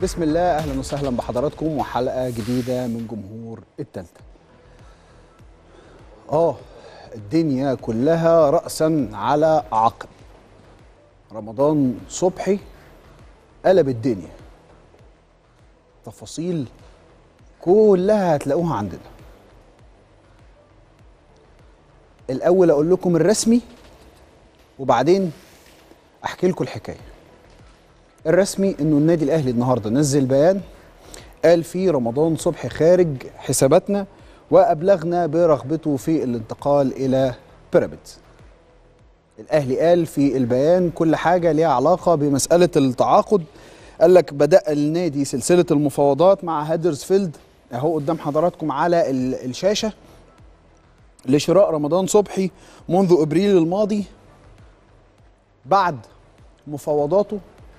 بسم الله اهلا وسهلا بحضراتكم وحلقه جديده من جمهور التالتة اه الدنيا كلها راسا على عقب رمضان صبحي قلب الدنيا تفاصيل كلها هتلاقوها عندنا الاول اقول لكم الرسمي وبعدين احكي لكم الحكايه الرسمي انه النادي الاهلي النهارده نزل بيان قال فيه رمضان صبحي خارج حساباتنا وابلغنا برغبته في الانتقال الى بيراميدز الاهلي قال في البيان كل حاجه ليها علاقه بمساله التعاقد قال لك بدا النادي سلسله المفاوضات مع هادرسفيلد اهو قدام حضراتكم على ال- الشاشه لشراء رمضان صبحي منذ ابريل الماضي بعد مفاوضاته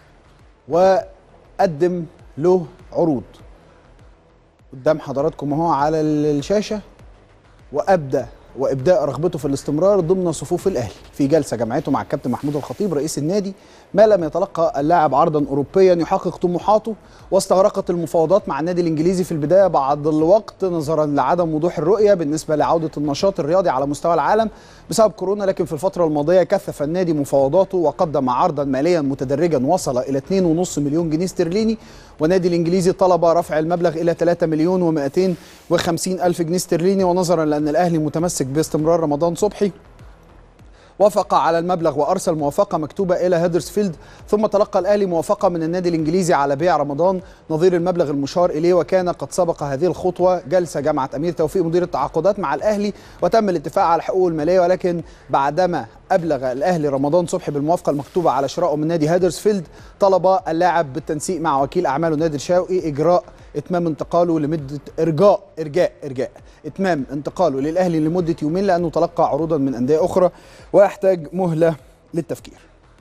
وقدم له عروض قدام حضراتكم اهو على الشاشه وابدى وابداء رغبته في الاستمرار ضمن صفوف الاهلي في جلسه جمعته مع الكابتن محمود الخطيب رئيس النادي ما لم يتلقى اللاعب عرضا اوروبيا يحقق طموحاته واستغرقت المفاوضات مع النادي الانجليزي في البدايه بعض الوقت نظرا لعدم وضوح الرؤيه بالنسبه لعوده النشاط الرياضي على مستوى العالم بسبب كورونا لكن في الفتره الماضيه كثف النادي مفاوضاته وقدم عرضا ماليا متدرجا وصل الى 2.5 مليون جنيه استرليني والنادي الانجليزي طلب رفع المبلغ الى 3 مليون و250 الف جنيه استرليني ونظرا لان الاهلي متمسك باستمرار رمضان صبحي وافق على المبلغ وارسل موافقه مكتوبه الى هيدرسفيلد ثم تلقى الاهلي موافقه من النادي الانجليزي على بيع رمضان نظير المبلغ المشار اليه وكان قد سبق هذه الخطوه جلسه جامعه امير توفيق مدير التعاقدات مع الاهلي وتم الاتفاق على حقوقه الماليه ولكن بعدما ابلغ الاهلي رمضان صبحي بالموافقه المكتوبه على شرائه من نادي هيدرسفيلد طلب اللاعب بالتنسيق مع وكيل اعماله نادر شوقي اجراء اتمام انتقاله لمده ارجاء ارجاء ارجاء اتمام انتقاله للاهلي لمده يومين لانه تلقى عروضا من انديه اخرى ويحتاج مهله للتفكير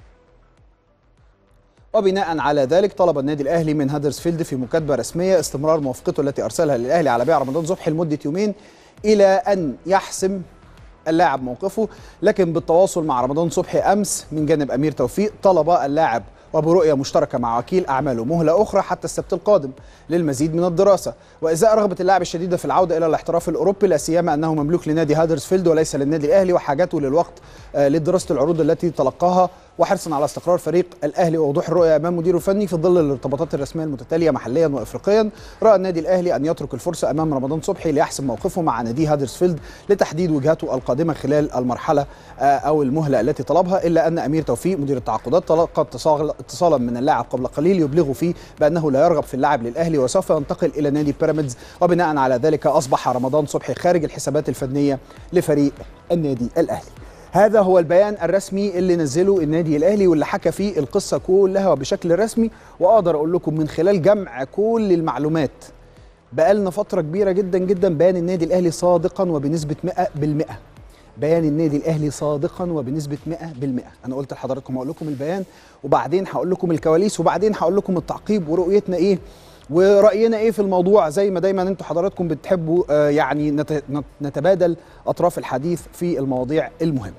وبناء على ذلك طلب النادي الاهلي من هدرسفيلد في مكاتبه رسميه استمرار موافقته التي ارسلها للاهلي على بيع رمضان صبحي لمده يومين الى ان يحسم اللاعب موقفه لكن بالتواصل مع رمضان صبحي امس من جانب امير توفيق طلب اللاعب وبرؤيه مشتركه مع وكيل اعماله مهله اخرى حتى السبت القادم للمزيد من الدراسه وازاء رغبه اللاعب الشديده في العوده الى الاحتراف الاوروبي لا سيما انه مملوك لنادي هادرسفيلد وليس للنادي الاهلي وحاجته للوقت آه، لدراسه العروض التي تلقاها وحرصا على استقرار فريق الاهلي ووضوح الرؤيه امام مديره الفني في ظل الارتباطات الرسميه المتتاليه محليا وافريقيا راى النادي الاهلي ان يترك الفرصه امام رمضان صبحي ليحسم موقفه مع نادي هادرسفيلد لتحديد وجهته القادمه خلال المرحله آه، او المهله التي طلبها الا ان امير توفيق مدير التعاقدات تلقى اتصال- اتصالا من اللاعب قبل قليل يبلغه فيه بانه لا يرغب في اللعب للاهلي وسوف ينتقل الى نادي بيراميدز وبناء على ذلك اصبح رمضان صبحي خارج الحسابات الفنيه لفريق النادي الاهلي هذا هو البيان الرسمي اللي نزله النادي الاهلي واللي حكى فيه القصه كلها بشكل رسمي واقدر اقول لكم من خلال جمع كل المعلومات بقالنا فتره كبيره جدا جدا بيان النادي الاهلي صادقا وبنسبه 100% بيان النادي الاهلي صادقا وبنسبه 100% انا قلت لحضراتكم هقول لكم البيان وبعدين هقول لكم الكواليس وبعدين هقول لكم التعقيب ورؤيتنا ايه وراينا ايه في الموضوع زي ما دايما انتوا حضراتكم بتحبوا آه، يعني نت- نت- نتبادل اطراف الحديث في المواضيع المهمه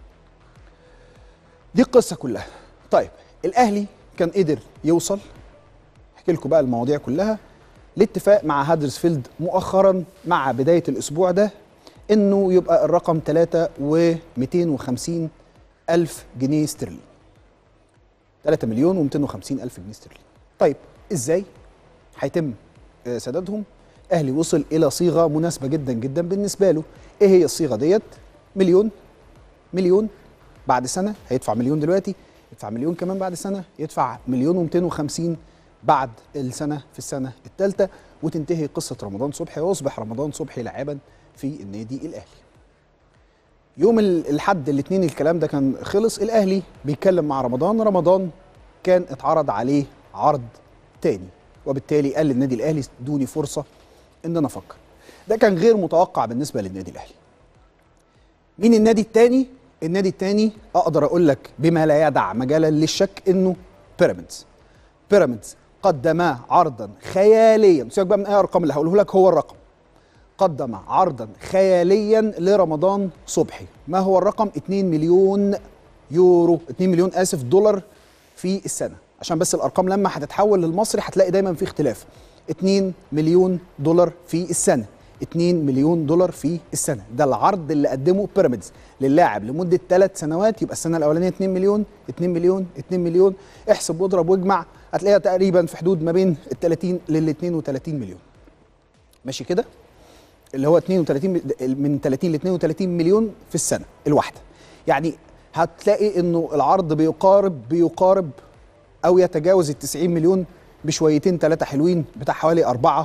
دي القصه كلها طيب الاهلي كان قدر يوصل احكي لكم بقى المواضيع كلها لاتفاق مع هادرسفيلد مؤخرا مع بدايه الاسبوع ده انه يبقى الرقم 3 و 250 الف جنيه استرليني 3 مليون و 250 الف جنيه استرليني طيب ازاي هيتم آه، سدادهم اهلي وصل الى صيغه مناسبه جدا جدا بالنسبه له ايه هي الصيغه ديت مليون مليون بعد سنه هيدفع مليون دلوقتي يدفع مليون كمان بعد سنه يدفع مليون و250 بعد السنه في السنه الثالثه وتنتهي قصه رمضان صبحي ويصبح رمضان صبحي لاعبا في النادي الاهلي يوم ال- الحد الاثنين الكلام ده كان خلص الاهلي بيتكلم مع رمضان رمضان كان اتعرض عليه عرض تاني وبالتالي قال للنادي الاهلي ادوني فرصه ان انا افكر ده كان غير متوقع بالنسبه للنادي الاهلي مين النادي التاني النادي التاني اقدر اقول لك بما لا يدع مجالا للشك انه بيراميدز بيراميدز قدما عرضا خياليا سيبك بقى من اي ارقام اللي هقوله لك هو الرقم قدم عرضا خياليا لرمضان صبحي ما هو الرقم 2 مليون يورو 2 مليون اسف دولار في السنه عشان بس الارقام لما هتتحول للمصري هتلاقي دايما في اختلاف 2 مليون دولار في السنه 2 مليون دولار في السنه ده العرض اللي قدمه بيراميدز للاعب لمده ثلاث سنوات يبقى السنه الاولانيه 2 مليون 2 مليون 2 مليون احسب واضرب واجمع هتلاقيها تقريبا في حدود ما بين ال 30 لل 32 مليون ماشي كده اللي هو 32 من 30 ل 32 مليون في السنه الواحده يعني هتلاقي انه العرض بيقارب بيقارب او يتجاوز ال 90 مليون بشويتين ثلاثه حلوين بتاع حوالي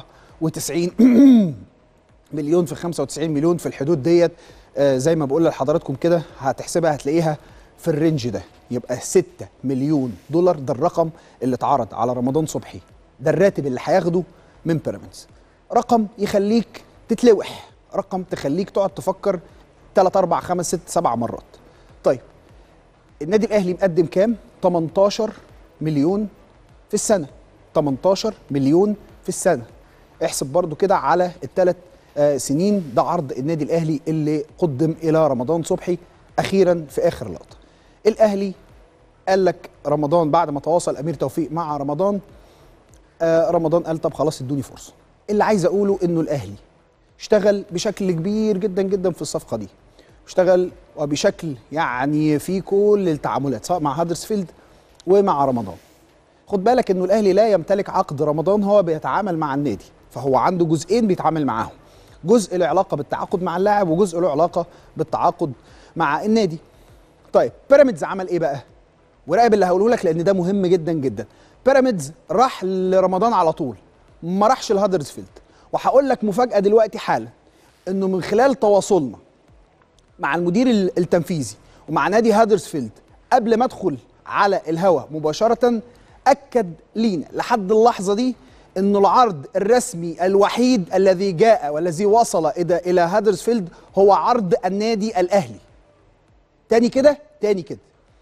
94 مليون في 95 مليون في الحدود ديت آه زي ما بقول لحضراتكم كده هتحسبها هتلاقيها في الرينج ده يبقى 6 مليون دولار ده الرقم اللي اتعرض على رمضان صبحي ده الراتب اللي هياخده من بيراميدز رقم يخليك تتلوح رقم تخليك تقعد تفكر 3 4 5 6 7 مرات طيب النادي الاهلي مقدم كام 18 مليون في السنه 18 مليون في السنه احسب برضو كده على الثلاث آه سنين ده عرض النادي الاهلي اللي قدم الى رمضان صبحي اخيرا في اخر لقطه الاهلي قال لك رمضان بعد ما تواصل امير توفيق مع رمضان آه رمضان قال طب خلاص ادوني فرصه اللي عايز اقوله انه الاهلي اشتغل بشكل كبير جدا جدا في الصفقه دي اشتغل وبشكل يعني في كل التعاملات سواء مع هادرسفيلد ومع رمضان خد بالك انه الاهلي لا يمتلك عقد رمضان هو بيتعامل مع النادي فهو عنده جزئين بيتعامل معاهم جزء له علاقه بالتعاقد مع اللاعب وجزء له علاقه بالتعاقد مع النادي طيب بيراميدز عمل ايه بقى وراقب اللي هقوله لك لان ده مهم جدا جدا بيراميدز راح لرمضان على طول ما راحش لهادرسفيلد وهقول لك مفاجاه دلوقتي حالا انه من خلال تواصلنا مع المدير التنفيذي ومع نادي هادرسفيلد قبل ما ادخل على الهوا مباشره اكد لينا لحد اللحظه دي انه العرض الرسمي الوحيد الذي جاء والذي وصل الى الى هادرسفيلد هو عرض النادي الاهلي تاني كده تاني كده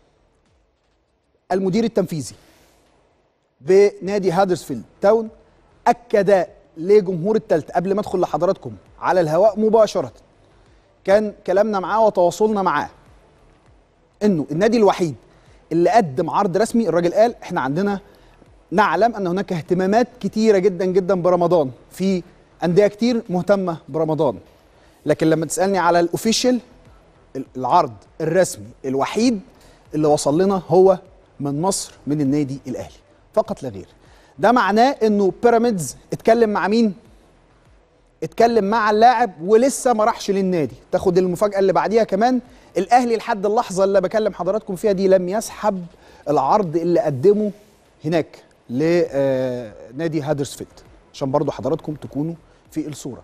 المدير التنفيذي بنادي هادرسفيلد تاون اكد لجمهور التالت قبل ما ادخل لحضراتكم على الهواء مباشره كان كلامنا معاه وتواصلنا معاه انه النادي الوحيد اللي قدم عرض رسمي الراجل قال احنا عندنا نعلم ان هناك اهتمامات كتيره جدا جدا برمضان في انديه كتير مهتمه برمضان لكن لما تسالني على الاوفيشال العرض الرسمي الوحيد اللي وصل لنا هو من مصر من النادي الاهلي فقط لا غير ده معناه انه بيراميدز اتكلم مع مين اتكلم مع اللاعب ولسه ما راحش للنادي تاخد المفاجاه اللي بعديها كمان الاهلي لحد اللحظه اللي بكلم حضراتكم فيها دي لم يسحب العرض اللي قدمه هناك لنادي هادرسفيلد عشان برضو حضراتكم تكونوا في الصوره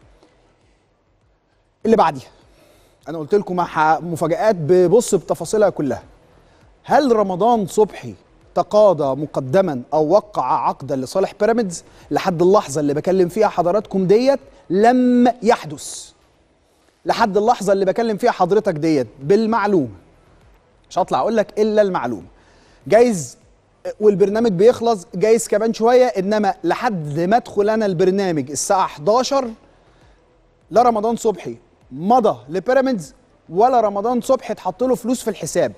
اللي بعديها انا قلت لكم مفاجات ببص بتفاصيلها كلها هل رمضان صبحي تقاضى مقدما او وقع عقدا لصالح بيراميدز لحد اللحظه اللي بكلم فيها حضراتكم ديت لم يحدث لحد اللحظه اللي بكلم فيها حضرتك ديت بالمعلومه مش هطلع اقول لك الا المعلومه جايز والبرنامج بيخلص جايز كمان شويه انما لحد ما ادخل انا البرنامج الساعه 11 لا رمضان صبحي مضى لبيراميدز ولا رمضان صبحي اتحط له فلوس في الحساب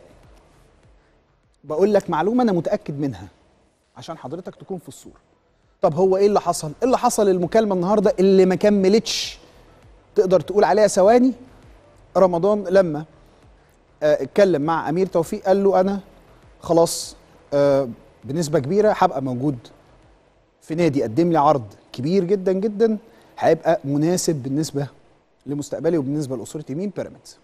بقول لك معلومه انا متاكد منها عشان حضرتك تكون في الصوره طب هو ايه اللي حصل ايه اللي حصل المكالمه النهارده اللي ما كملتش تقدر تقول عليها ثواني رمضان لما آه اتكلم مع امير توفيق قال له انا خلاص آه بنسبه كبيره هبقى موجود في نادي قدم لي عرض كبير جدا جدا هيبقى مناسب بالنسبه لمستقبلي وبالنسبه لاسرتي مين بيراميدز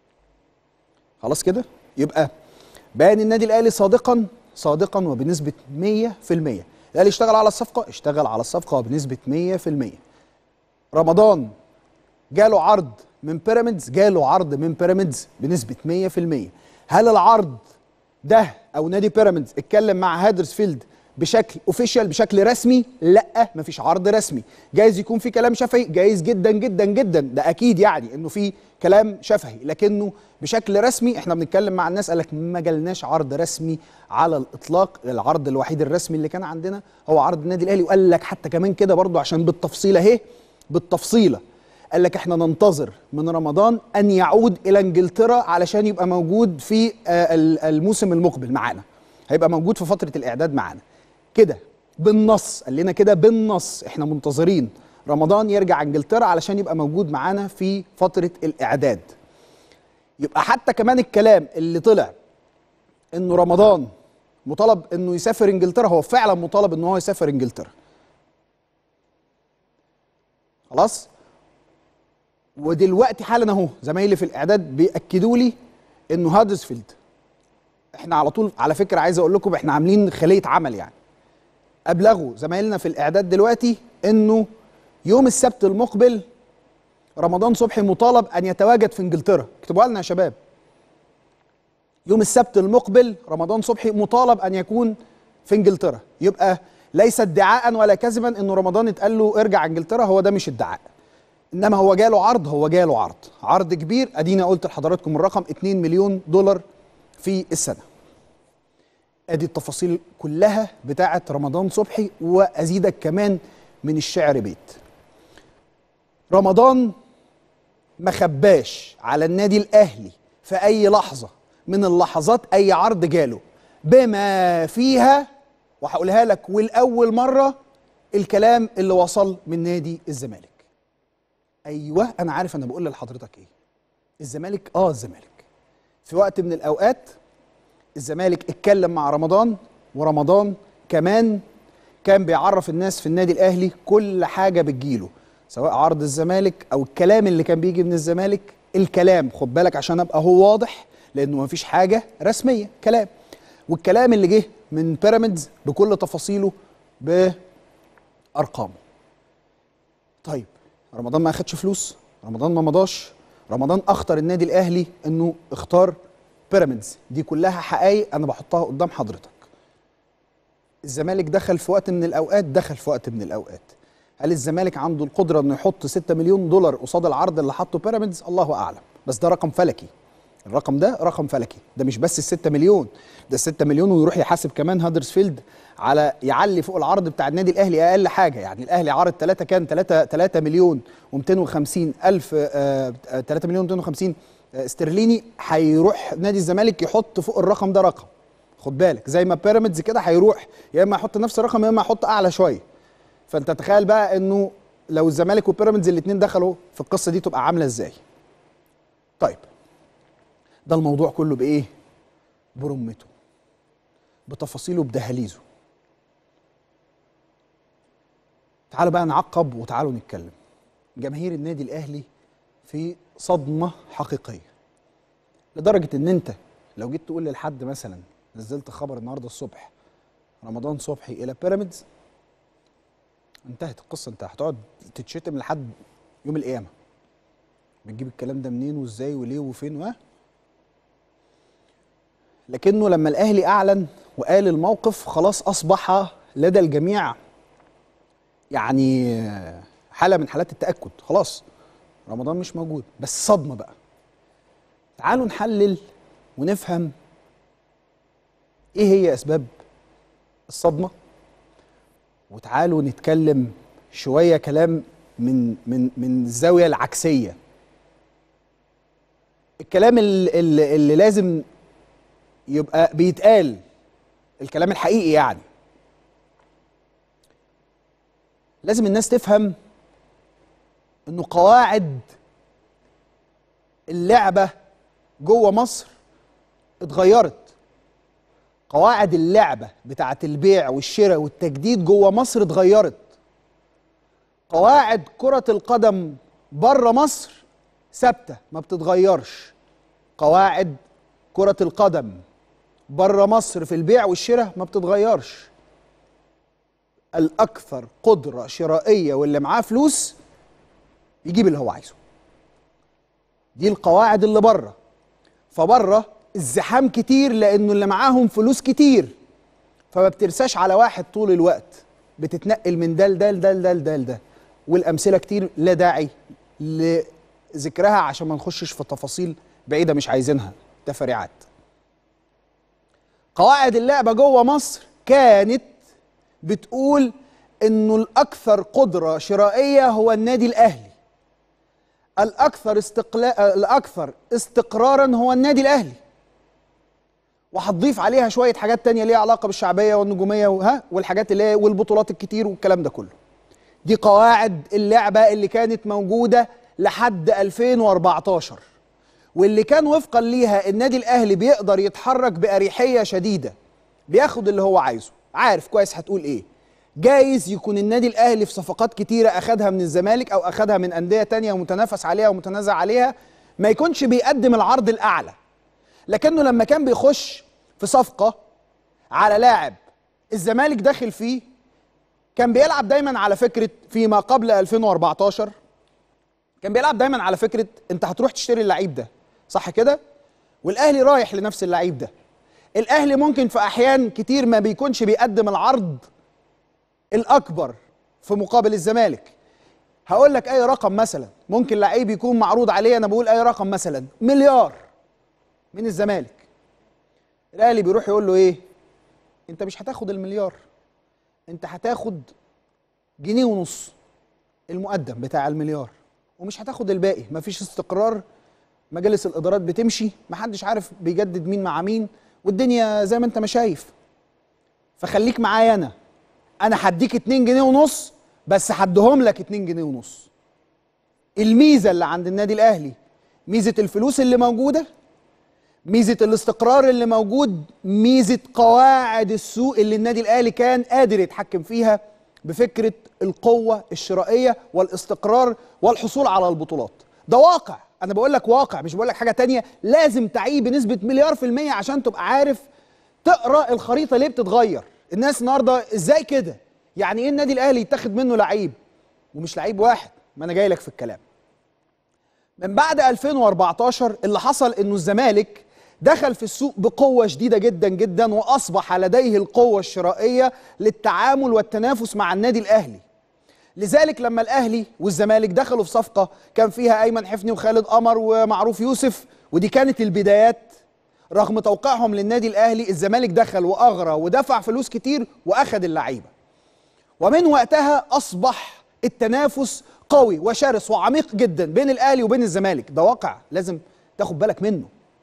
خلاص كده يبقى بيان النادي الاهلي صادقا صادقا وبنسبه 100% الاهلي اشتغل على الصفقه اشتغل على الصفقه بنسبه 100% رمضان جاله عرض من بيراميدز جاله عرض من بيراميدز بنسبه 100% هل العرض ده او نادي بيراميدز اتكلم مع هادرسفيلد بشكل اوفيشال بشكل رسمي لا مفيش عرض رسمي جايز يكون في كلام شفهي جايز جدا جدا جدا ده اكيد يعني انه في كلام شفهي لكنه بشكل رسمي احنا بنتكلم مع الناس قال لك ما جالناش عرض رسمي على الاطلاق العرض الوحيد الرسمي اللي كان عندنا هو عرض النادي الاهلي وقال لك حتى كمان كده برضو عشان بالتفصيل اهي بالتفصيله قال لك احنا ننتظر من رمضان ان يعود الى انجلترا علشان يبقى موجود في الموسم المقبل معانا هيبقى موجود في فتره الاعداد معانا كده بالنص قال لنا كده بالنص احنا منتظرين رمضان يرجع انجلترا علشان يبقى موجود معانا في فتره الاعداد يبقى حتى كمان الكلام اللي طلع انه رمضان مطالب انه يسافر انجلترا هو فعلا مطالب انه هو يسافر انجلترا خلاص ودلوقتي حالا اهو زمايلي في الاعداد بياكدوا لي انه هادرسفيلد احنا على طول على فكره عايز اقول لكم احنا عاملين خليه عمل يعني ابلغوا زمايلنا في الاعداد دلوقتي انه يوم السبت المقبل رمضان صبحي مطالب ان يتواجد في انجلترا اكتبوها لنا يا شباب يوم السبت المقبل رمضان صبحي مطالب ان يكون في انجلترا يبقى ليس ادعاء ولا كذبا انه رمضان اتقال له ارجع انجلترا هو ده مش ادعاء انما هو جاله عرض هو جاله عرض عرض كبير ادينا قلت لحضراتكم الرقم 2 مليون دولار في السنه ادي التفاصيل كلها بتاعه رمضان صبحي وازيدك كمان من الشعر بيت رمضان ما خباش على النادي الاهلي في اي لحظه من اللحظات اي عرض جاله بما فيها وهقولها لك والاول مره الكلام اللي وصل من نادي الزمالك ايوه انا عارف انا بقول لحضرتك ايه الزمالك اه الزمالك في وقت من الاوقات الزمالك اتكلم مع رمضان ورمضان كمان كان بيعرف الناس في النادي الاهلي كل حاجه بتجيله سواء عرض الزمالك او الكلام اللي كان بيجي من الزمالك الكلام خد بالك عشان ابقى هو واضح لانه مفيش حاجه رسميه كلام والكلام اللي جه من بيراميدز بكل تفاصيله بارقامه طيب رمضان ما اخدش فلوس رمضان ما مضاش رمضان اخطر النادي الاهلي انه اختار بيراميدز دي كلها حقائق انا بحطها قدام حضرتك الزمالك دخل في وقت من الاوقات دخل في وقت من الاوقات هل الزمالك عنده القدره انه يحط 6 مليون دولار قصاد العرض اللي حطه بيراميدز الله اعلم بس ده رقم فلكي الرقم ده رقم فلكي ده مش بس ال 6 مليون ده ال 6 مليون ويروح يحاسب كمان هادرسفيلد على يعلي فوق العرض بتاع النادي الاهلي اقل حاجه يعني الاهلي عرض 3 كان 3 3 مليون و250 الف آه 3 مليون 250 آه استرليني هيروح نادي الزمالك يحط فوق الرقم ده رقم خد بالك زي ما بيراميدز كده هيروح يا اما يحط نفس الرقم يا اما يحط اعلى شويه فانت تخيل بقى انه لو الزمالك وبيراميدز الاثنين دخلوا في القصه دي تبقى عامله ازاي طيب ده الموضوع كله بايه برمته بتفاصيله بدهاليزه تعالوا بقى نعقب وتعالوا نتكلم جماهير النادي الاهلي في صدمه حقيقيه لدرجه ان انت لو جيت تقول لحد مثلا نزلت خبر النهارده الصبح رمضان صبحي الى بيراميدز انتهت القصه انت هتقعد تتشتم لحد يوم القيامه بتجيب الكلام ده منين وازاي وليه وفين و لكنه لما الاهلي اعلن وقال الموقف خلاص اصبح لدى الجميع يعني حاله من حالات التاكد خلاص رمضان مش موجود بس صدمه بقى تعالوا نحلل ونفهم ايه هي اسباب الصدمه وتعالوا نتكلم شويه كلام من من من الزاويه العكسيه الكلام اللي, اللي, اللي لازم يبقى بيتقال الكلام الحقيقي يعني لازم الناس تفهم انه قواعد اللعبه جوه مصر اتغيرت قواعد اللعبه بتاعه البيع والشراء والتجديد جوه مصر اتغيرت قواعد كره القدم بره مصر ثابته ما بتتغيرش قواعد كره القدم بره مصر في البيع والشراء ما بتتغيرش الاكثر قدره شرائيه واللي معاه فلوس يجيب اللي هو عايزه دي القواعد اللي بره فبره الزحام كتير لانه اللي معاهم فلوس كتير فما بترساش على واحد طول الوقت بتتنقل من ده لده لده لده لده لده والامثله كتير لا داعي لذكرها عشان ما نخشش في تفاصيل بعيده مش عايزينها تفريعات قواعد اللعبه جوه مصر كانت بتقول انه الاكثر قدره شرائيه هو النادي الاهلي الاكثر استقلال الاكثر استقرارا هو النادي الاهلي وهتضيف عليها شويه حاجات تانية ليها علاقه بالشعبيه والنجوميه وها والحاجات اللي هي والبطولات الكتير والكلام ده كله دي قواعد اللعبه اللي كانت موجوده لحد 2014 واللي كان وفقا ليها النادي الاهلي بيقدر يتحرك باريحيه شديده بياخد اللي هو عايزه عارف كويس هتقول ايه جايز يكون النادي الاهلي في صفقات كتيره اخدها من الزمالك او اخدها من انديه تانية ومتنافس عليها ومتنازع عليها ما يكونش بيقدم العرض الاعلى لكنه لما كان بيخش في صفقه على لاعب الزمالك داخل فيه كان بيلعب دايما على فكره فيما قبل 2014 كان بيلعب دايما على فكره انت هتروح تشتري اللعيب ده صح كده والاهلي رايح لنفس اللعيب ده الاهلي ممكن في احيان كتير ما بيكونش بيقدم العرض الاكبر في مقابل الزمالك هقول لك اي رقم مثلا ممكن لعيب يكون معروض عليه انا بقول اي رقم مثلا مليار من الزمالك الاهلي بيروح يقول له ايه انت مش هتاخد المليار انت هتاخد جنيه ونص المقدم بتاع المليار ومش هتاخد الباقي مفيش استقرار مجالس الادارات بتمشي محدش عارف بيجدد مين مع مين والدنيا زي ما انت ما شايف فخليك معايا انا انا هديك 2 جنيه ونص بس هديهم لك 2 جنيه ونص الميزه اللي عند النادي الاهلي ميزه الفلوس اللي موجوده ميزه الاستقرار اللي موجود ميزه قواعد السوق اللي النادي الاهلي كان قادر يتحكم فيها بفكره القوه الشرائيه والاستقرار والحصول على البطولات ده واقع انا بقول لك واقع مش بقول لك حاجه تانية لازم تعيه بنسبه مليار في الميه عشان تبقى عارف تقرا الخريطه ليه بتتغير الناس النهارده ازاي كده يعني ايه النادي الاهلي يتاخد منه لعيب ومش لعيب واحد ما انا جاي لك في الكلام من بعد 2014 اللي حصل انه الزمالك دخل في السوق بقوه شديده جدا جدا واصبح لديه القوه الشرائيه للتعامل والتنافس مع النادي الاهلي لذلك لما الاهلي والزمالك دخلوا في صفقه كان فيها ايمن حفني وخالد قمر ومعروف يوسف ودي كانت البدايات رغم توقيعهم للنادي الاهلي الزمالك دخل واغرى ودفع فلوس كتير واخد اللعيبه ومن وقتها اصبح التنافس قوي وشرس وعميق جدا بين الاهلي وبين الزمالك ده واقع لازم تاخد بالك منه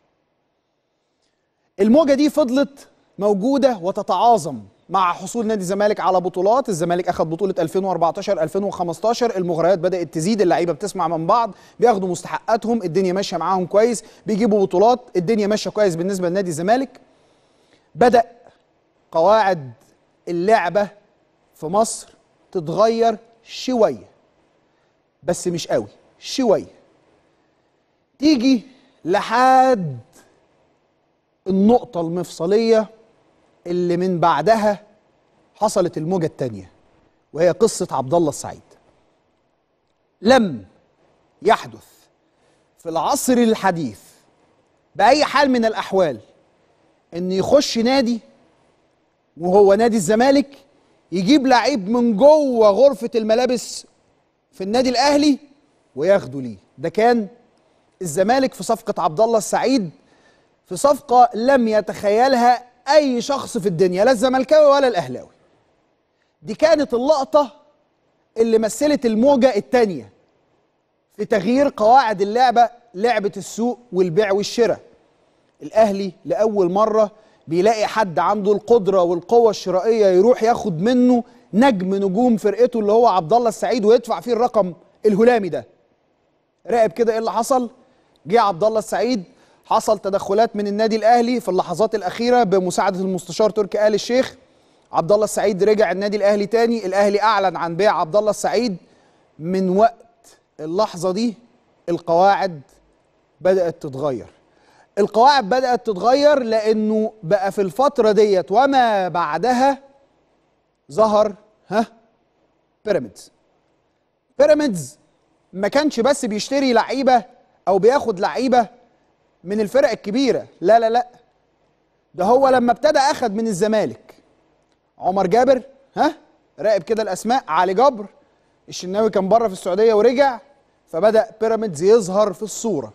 الموجه دي فضلت موجوده وتتعاظم مع حصول نادي الزمالك على بطولات الزمالك اخذ بطوله 2014 2015 المغريات بدات تزيد اللعيبه بتسمع من بعض بياخدوا مستحقاتهم الدنيا ماشيه معاهم كويس بيجيبوا بطولات الدنيا ماشيه كويس بالنسبه لنادي الزمالك بدا قواعد اللعبه في مصر تتغير شويه بس مش قوي شويه تيجي لحد النقطه المفصليه اللي من بعدها حصلت الموجة الثانية وهي قصة عبد الله السعيد لم يحدث في العصر الحديث بأي حال من الأحوال إن يخش نادي وهو نادي الزمالك يجيب لعيب من جوه غرفة الملابس في النادي الأهلي وياخده ليه ده كان الزمالك في صفقة عبد الله السعيد في صفقة لم يتخيلها اي شخص في الدنيا لا الزملكاوي ولا الاهلاوي دي كانت اللقطه اللي مثلت الموجه الثانيه في تغيير قواعد اللعبه لعبه السوق والبيع والشراء الاهلي لاول مره بيلاقي حد عنده القدره والقوه الشرائيه يروح ياخد منه نجم نجوم فرقته اللي هو عبد الله السعيد ويدفع فيه الرقم الهلامي ده راقب كده ايه اللي حصل جه عبد الله السعيد حصل تدخلات من النادي الاهلي في اللحظات الاخيره بمساعده المستشار تركي آل الشيخ عبد الله السعيد رجع النادي الاهلي تاني الاهلي اعلن عن بيع عبد الله السعيد من وقت اللحظه دي القواعد بدات تتغير القواعد بدات تتغير لانه بقى في الفتره ديت وما بعدها ظهر ها بيراميدز بيراميدز ما كانش بس بيشتري لعيبه او بياخد لعيبه من الفرق الكبيره لا لا لا ده هو لما ابتدى اخد من الزمالك عمر جابر ها راقب كده الاسماء علي جبر الشناوي كان بره في السعوديه ورجع فبدا بيراميدز يظهر في الصوره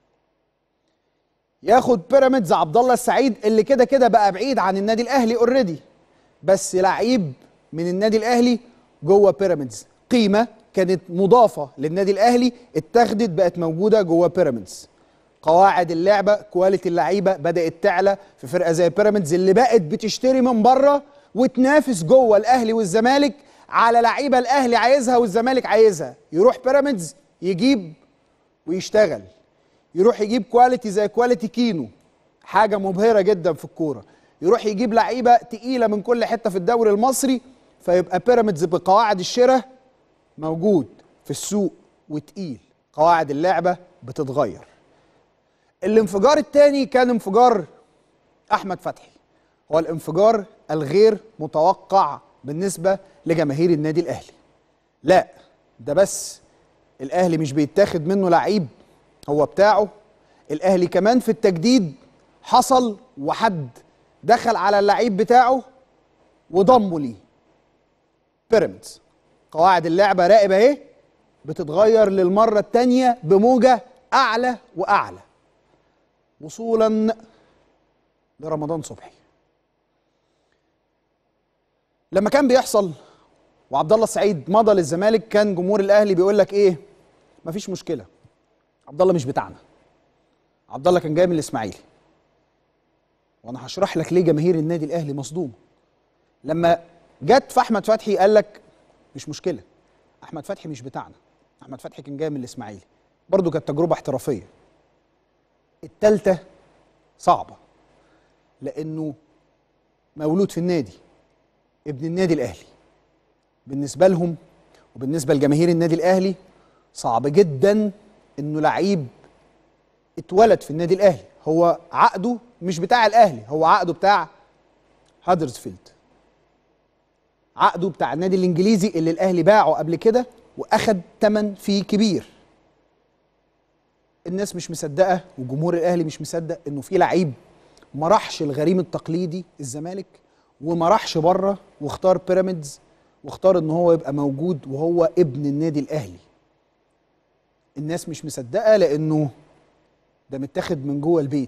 ياخد بيراميدز عبد الله السعيد اللي كده كده بقى بعيد عن النادي الاهلي اوريدي بس لعيب من النادي الاهلي جوه بيراميدز قيمه كانت مضافه للنادي الاهلي اتاخدت بقت موجوده جوه بيراميدز قواعد اللعبه كواليتي اللعيبه بدات تعلى في فرقه زي بيراميدز اللي بقت بتشتري من بره وتنافس جوه الاهلي والزمالك على لعيبه الاهلي عايزها والزمالك عايزها يروح بيراميدز يجيب ويشتغل يروح يجيب كواليتي زي كواليتي كينو حاجه مبهره جدا في الكوره يروح يجيب لعيبه تقيله من كل حته في الدوري المصري فيبقى بيراميدز بقواعد الشراء موجود في السوق وتقيل قواعد اللعبه بتتغير الانفجار الثاني كان انفجار احمد فتحي هو الانفجار الغير متوقع بالنسبه لجماهير النادي الاهلي لا ده بس الاهلي مش بيتاخد منه لعيب هو بتاعه الاهلي كمان في التجديد حصل وحد دخل على اللعيب بتاعه وضمه ليه بيراميدز قواعد اللعبه راقب اهي بتتغير للمره الثانيه بموجه اعلى واعلى وصولا لرمضان صبحي لما كان بيحصل وعبد الله السعيد مضى للزمالك كان جمهور الاهلي بيقول لك ايه مفيش مشكله عبد الله مش بتاعنا عبد الله كان جاي من الاسماعيلي وانا هشرح لك ليه جماهير النادي الاهلي مصدومه لما جت في احمد فتحي قال لك مش مشكله احمد فتحي مش بتاعنا احمد فتحي كان جاي من الاسماعيلي برضه كانت تجربه احترافيه التالتة صعبة لأنه مولود في النادي ابن النادي الأهلي بالنسبة لهم وبالنسبة لجماهير النادي الأهلي صعب جدا إنه لعيب اتولد في النادي الأهلي هو عقده مش بتاع الأهلي هو عقده بتاع هادرسفيلد عقده بتاع النادي الإنجليزي اللي الأهلي باعه قبل كده وأخد تمن فيه كبير الناس مش مصدقه وجمهور الاهلي مش مصدق انه في لعيب ما راحش الغريم التقليدي الزمالك وما راحش بره واختار بيراميدز واختار ان هو يبقى موجود وهو ابن النادي الاهلي الناس مش مصدقه لانه ده متاخد من جوه البيت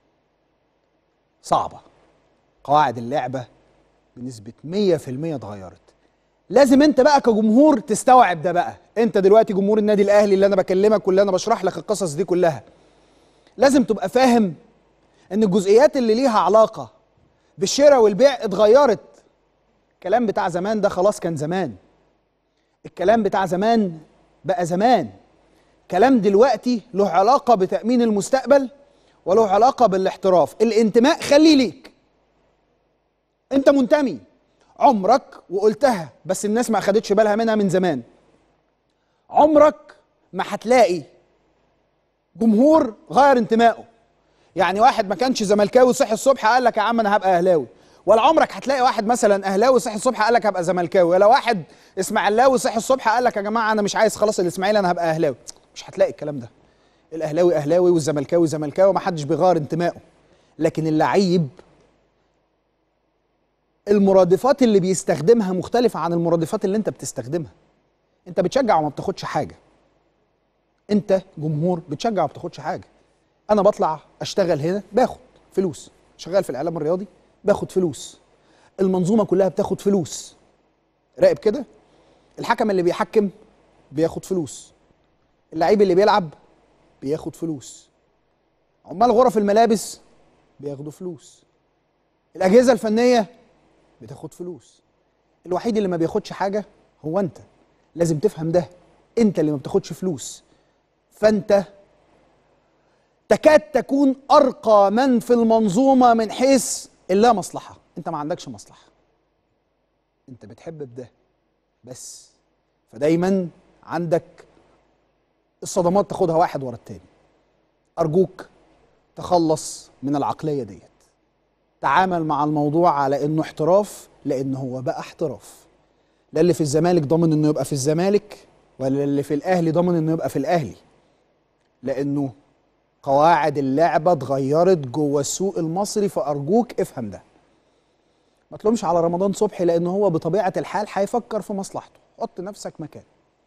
صعبه قواعد اللعبه بنسبه 100% اتغيرت لازم انت بقى كجمهور تستوعب ده بقى انت دلوقتي جمهور النادي الاهلي اللي انا بكلمك واللي انا بشرح لك القصص دي كلها لازم تبقى فاهم ان الجزئيات اللي ليها علاقه بالشراء والبيع اتغيرت الكلام بتاع زمان ده خلاص كان زمان الكلام بتاع زمان بقى زمان كلام دلوقتي له علاقه بتامين المستقبل وله علاقه بالاحتراف الانتماء خليه ليك انت منتمي عمرك وقلتها بس الناس ما اخدتش بالها منها من زمان عمرك ما هتلاقي جمهور غير انتمائه يعني واحد ما كانش زملكاوي صحي الصبح قال لك يا عم انا هبقى اهلاوي ولا عمرك هتلاقي واحد مثلا اهلاوي صحي الصبح قال لك هبقى زملكاوي ولا واحد اسماعيلاوي صحي الصبح قال لك يا جماعه انا مش عايز خلاص الاسماعيلي انا هبقى اهلاوي مش هتلاقي الكلام ده الاهلاوي اهلاوي والزملكاوي زملكاوي ما حدش بيغير انتمائه لكن اللعيب المرادفات اللي بيستخدمها مختلفة عن المرادفات اللي انت بتستخدمها انت بتشجع وما بتاخدش حاجة انت جمهور بتشجع وما بتاخدش حاجة انا بطلع اشتغل هنا باخد فلوس شغال في الاعلام الرياضي باخد فلوس المنظومة كلها بتاخد فلوس راقب كده الحكم اللي بيحكم بياخد فلوس اللعيب اللي بيلعب بياخد فلوس عمال غرف الملابس بياخدوا فلوس الاجهزه الفنيه بتاخد فلوس الوحيد اللي ما بياخدش حاجه هو انت لازم تفهم ده انت اللي ما بتاخدش فلوس فانت تكاد تكون ارقى من في المنظومه من حيث اللا مصلحه انت ما عندكش مصلحه انت بتحب بده بس فدايما عندك الصدمات تاخدها واحد ورا التاني ارجوك تخلص من العقليه ديت تعامل مع الموضوع على انه احتراف لان هو بقى احتراف لا اللي في الزمالك ضامن انه يبقى في الزمالك ولا اللي في الاهلي ضامن انه يبقى في الاهلي لانه قواعد اللعبه اتغيرت جوه السوق المصري فارجوك افهم ده ما تلومش على رمضان صبحي لان هو بطبيعه الحال هيفكر في مصلحته حط نفسك مكان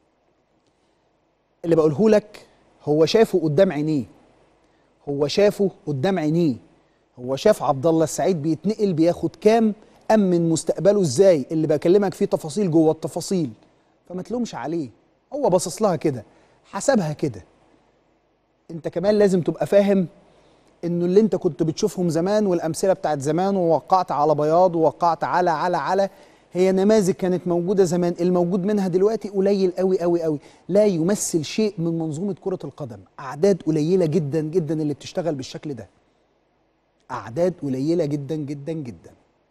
اللي بقوله لك هو شافه قدام عينيه هو شافه قدام عينيه هو شاف عبد الله السعيد بيتنقل بياخد كام امن مستقبله ازاي اللي بكلمك فيه تفاصيل جوه التفاصيل فما تلومش عليه هو باصص لها كده حسبها كده انت كمان لازم تبقى فاهم انه اللي انت كنت بتشوفهم زمان والامثله بتاعت زمان ووقعت على بياض ووقعت على على على هي نماذج كانت موجوده زمان الموجود منها دلوقتي قليل قوي قوي قوي لا يمثل شيء من منظومه كره القدم اعداد قليله جدا جدا اللي بتشتغل بالشكل ده اعداد قليله جدا جدا جدا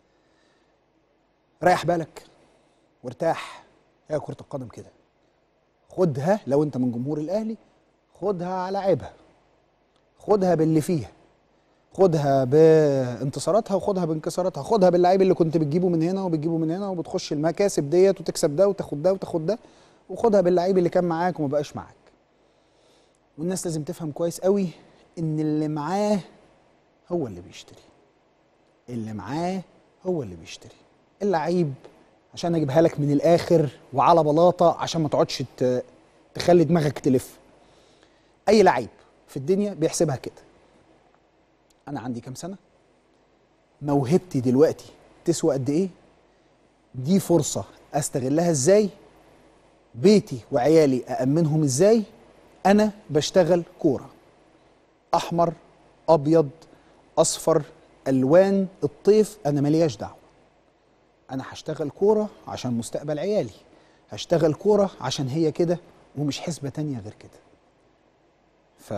ريح بالك وارتاح هي كره القدم كده خدها لو انت من جمهور الاهلي خدها على عيبها خدها باللي فيها خدها بانتصاراتها وخدها بانكساراتها خدها باللعيب اللي كنت بتجيبه من هنا وبتجيبه من هنا وبتخش المكاسب ديت وتكسب ده وتاخد ده وتاخد ده وخدها باللعيب اللي كان معاك وما بقاش معاك والناس لازم تفهم كويس قوي ان اللي معاه هو اللي بيشتري اللي معاه هو اللي بيشتري اللعيب عشان اجيبها لك من الاخر وعلى بلاطه عشان ما تقعدش ت- تخلي دماغك تلف اي لعيب في الدنيا بيحسبها كده انا عندي كام سنه موهبتي دلوقتي تسوى قد ايه دي فرصه استغلها ازاي بيتي وعيالي أأمنهم ازاي انا بشتغل كوره احمر ابيض اصفر الوان الطيف انا ملياش دعوه انا هشتغل كوره عشان مستقبل عيالي هشتغل كوره عشان هي كده ومش حسبه تانية غير كده ف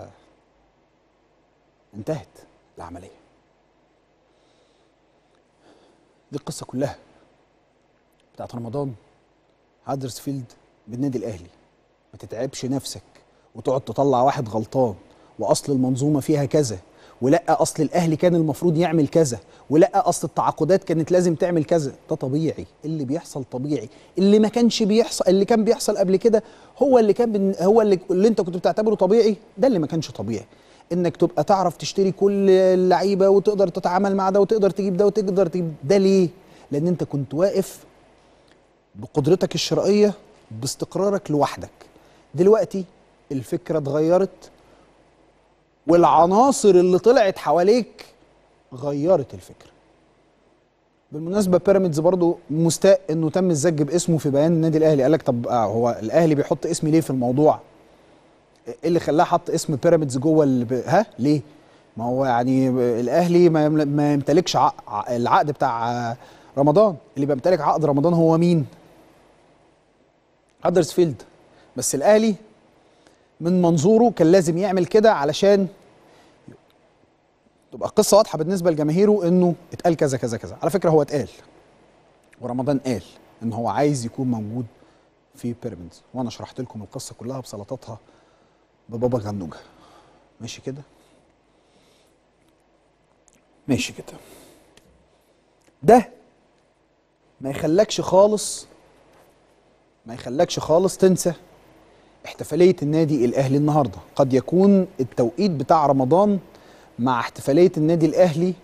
انتهت العمليه دي القصه كلها بتاعت رمضان هادرسفيلد بالنادي الاهلي ما تتعبش نفسك وتقعد تطلع واحد غلطان واصل المنظومه فيها كذا ولا اصل الاهلي كان المفروض يعمل كذا ولا اصل التعاقدات كانت لازم تعمل كذا ده طبيعي اللي بيحصل طبيعي اللي ما كانش بيحصل اللي كان بيحصل قبل كده هو اللي كان بن... هو اللي اللي انت كنت بتعتبره طبيعي ده اللي ما كانش طبيعي انك تبقى تعرف تشتري كل اللعيبه وتقدر تتعامل مع ده وتقدر تجيب ده وتقدر تجيب ده ليه لان انت كنت واقف بقدرتك الشرائيه باستقرارك لوحدك دلوقتي الفكره اتغيرت والعناصر اللي طلعت حواليك غيرت الفكره بالمناسبه بيراميدز برضو مستاء انه تم الزج باسمه في بيان النادي الاهلي قال لك طب آه هو الاهلي بيحط اسمي ليه في الموضوع ايه اللي خلاه حط اسم بيراميدز جوه الب... ها ليه ما هو يعني الاهلي ما, يمل- ما يمتلكش ع... ع- العقد بتاع آه، رمضان اللي بيمتلك عقد رمضان هو مين هدرسفيلد بس الاهلي من منظوره كان لازم يعمل كده علشان تبقى القصه واضحه بالنسبه لجماهيره انه اتقال كذا كذا كذا على فكره هو اتقال ورمضان قال ان هو عايز يكون موجود في بيراميدز وانا شرحت لكم القصه كلها بسلطاتها ببابا غنوجه ماشي كده ماشي كده ده ما يخلكش خالص ما يخلكش خالص تنسى احتفاليه النادي الاهلي النهارده قد يكون التوقيت بتاع رمضان مع احتفاليه النادي الاهلي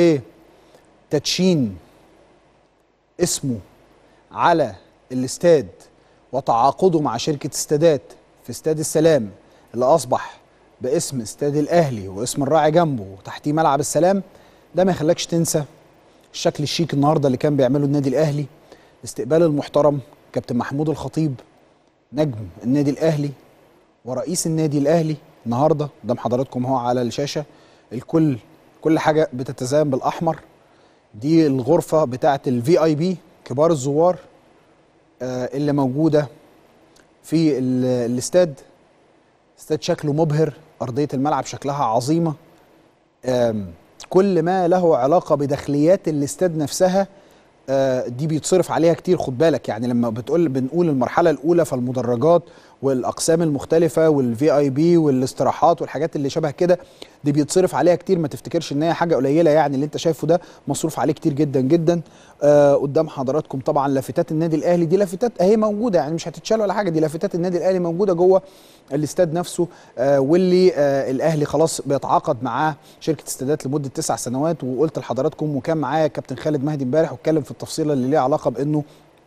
بتدشين اسمه على الاستاد وتعاقده مع شركه استادات في استاد السلام اللي اصبح باسم استاد الاهلي واسم الراعي جنبه وتحتيه ملعب السلام ده ما يخلكش تنسى الشكل الشيك النهارده اللي كان بيعمله النادي الاهلي الاستقبال المحترم كابتن محمود الخطيب نجم النادي الاهلي ورئيس النادي الاهلي النهارده قدام حضراتكم هو على الشاشه الكل كل حاجه بتتزين بالاحمر دي الغرفه بتاعه الفي اي بي كبار الزوار آه، اللي موجوده في ال- الاستاد استاد شكله مبهر ارضيه الملعب شكلها عظيمه آم، كل ما له علاقه بداخليات الاستاد نفسها آه، دي بيتصرف عليها كتير خد بالك يعني لما بتقول بنقول المرحله الاولى فالمدرجات والاقسام المختلفه والفي اي بي والاستراحات والحاجات اللي شبه كده دي بيتصرف عليها كتير ما تفتكرش ان هي حاجه قليله يعني اللي انت شايفه ده مصروف عليه كتير جدا جدا آه قدام حضراتكم طبعا لافتات النادي الاهلي دي لافتات اهي موجوده يعني مش هتتشال ولا حاجه دي لافتات النادي الاهلي موجوده جوه الاستاد نفسه آه واللي آه الاهلي خلاص بيتعاقد معاه شركه استادات لمده تسع سنوات وقلت لحضراتكم وكان معايا كابتن خالد مهدي امبارح واتكلم في التفصيله اللي ليها علاقه بانه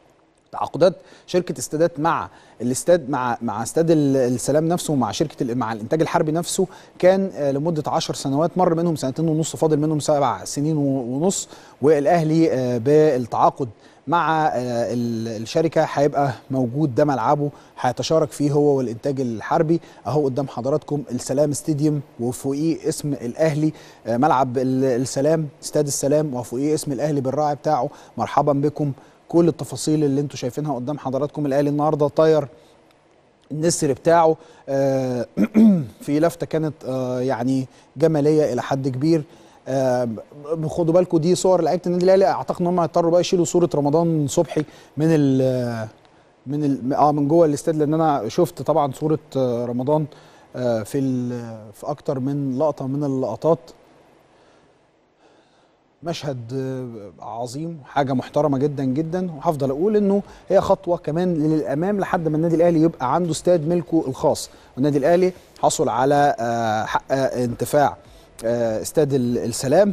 تعاقدات شركه استادات مع الاستاد مع مع استاد ال- السلام نفسه ومع شركه ال- مع الانتاج الحربي نفسه كان آه، لمده 10 سنوات مر منهم سنتين ونص فاضل منهم سبع سنين و- ونص والاهلي آه، بالتعاقد مع آه، ال- الشركه هيبقى موجود ده ملعبه هيتشارك فيه هو والانتاج الحربي اهو قدام حضراتكم السلام ستاديوم وفوقيه اسم الاهلي آه، ملعب ال- السلام استاد السلام وفوقيه اسم الاهلي بالراعي بتاعه مرحبا بكم كل التفاصيل اللي انتم شايفينها قدام حضراتكم الاهلي النهارده طاير النسر بتاعه آه، في لفته كانت آه، يعني جماليه الى حد كبير آه، ب- خدوا بالكم دي صور لعيبه النادي الاهلي اعتقد ان هم هيضطروا بقى يشيلوا صوره رمضان صبحي من ال من ال اه من جوه الاستاد لان انا شفت طبعا صوره آه، رمضان آه، في ال- في اكتر من لقطه من اللقطات مشهد آه، عظيم حاجه محترمه جدا جدا وهفضل اقول انه هي خطوه كمان للامام لحد ما النادي الاهلي يبقى عنده استاد ملكه الخاص والنادي الاهلي حصل على آه، حق آه، انتفاع آه، استاد ال- السلام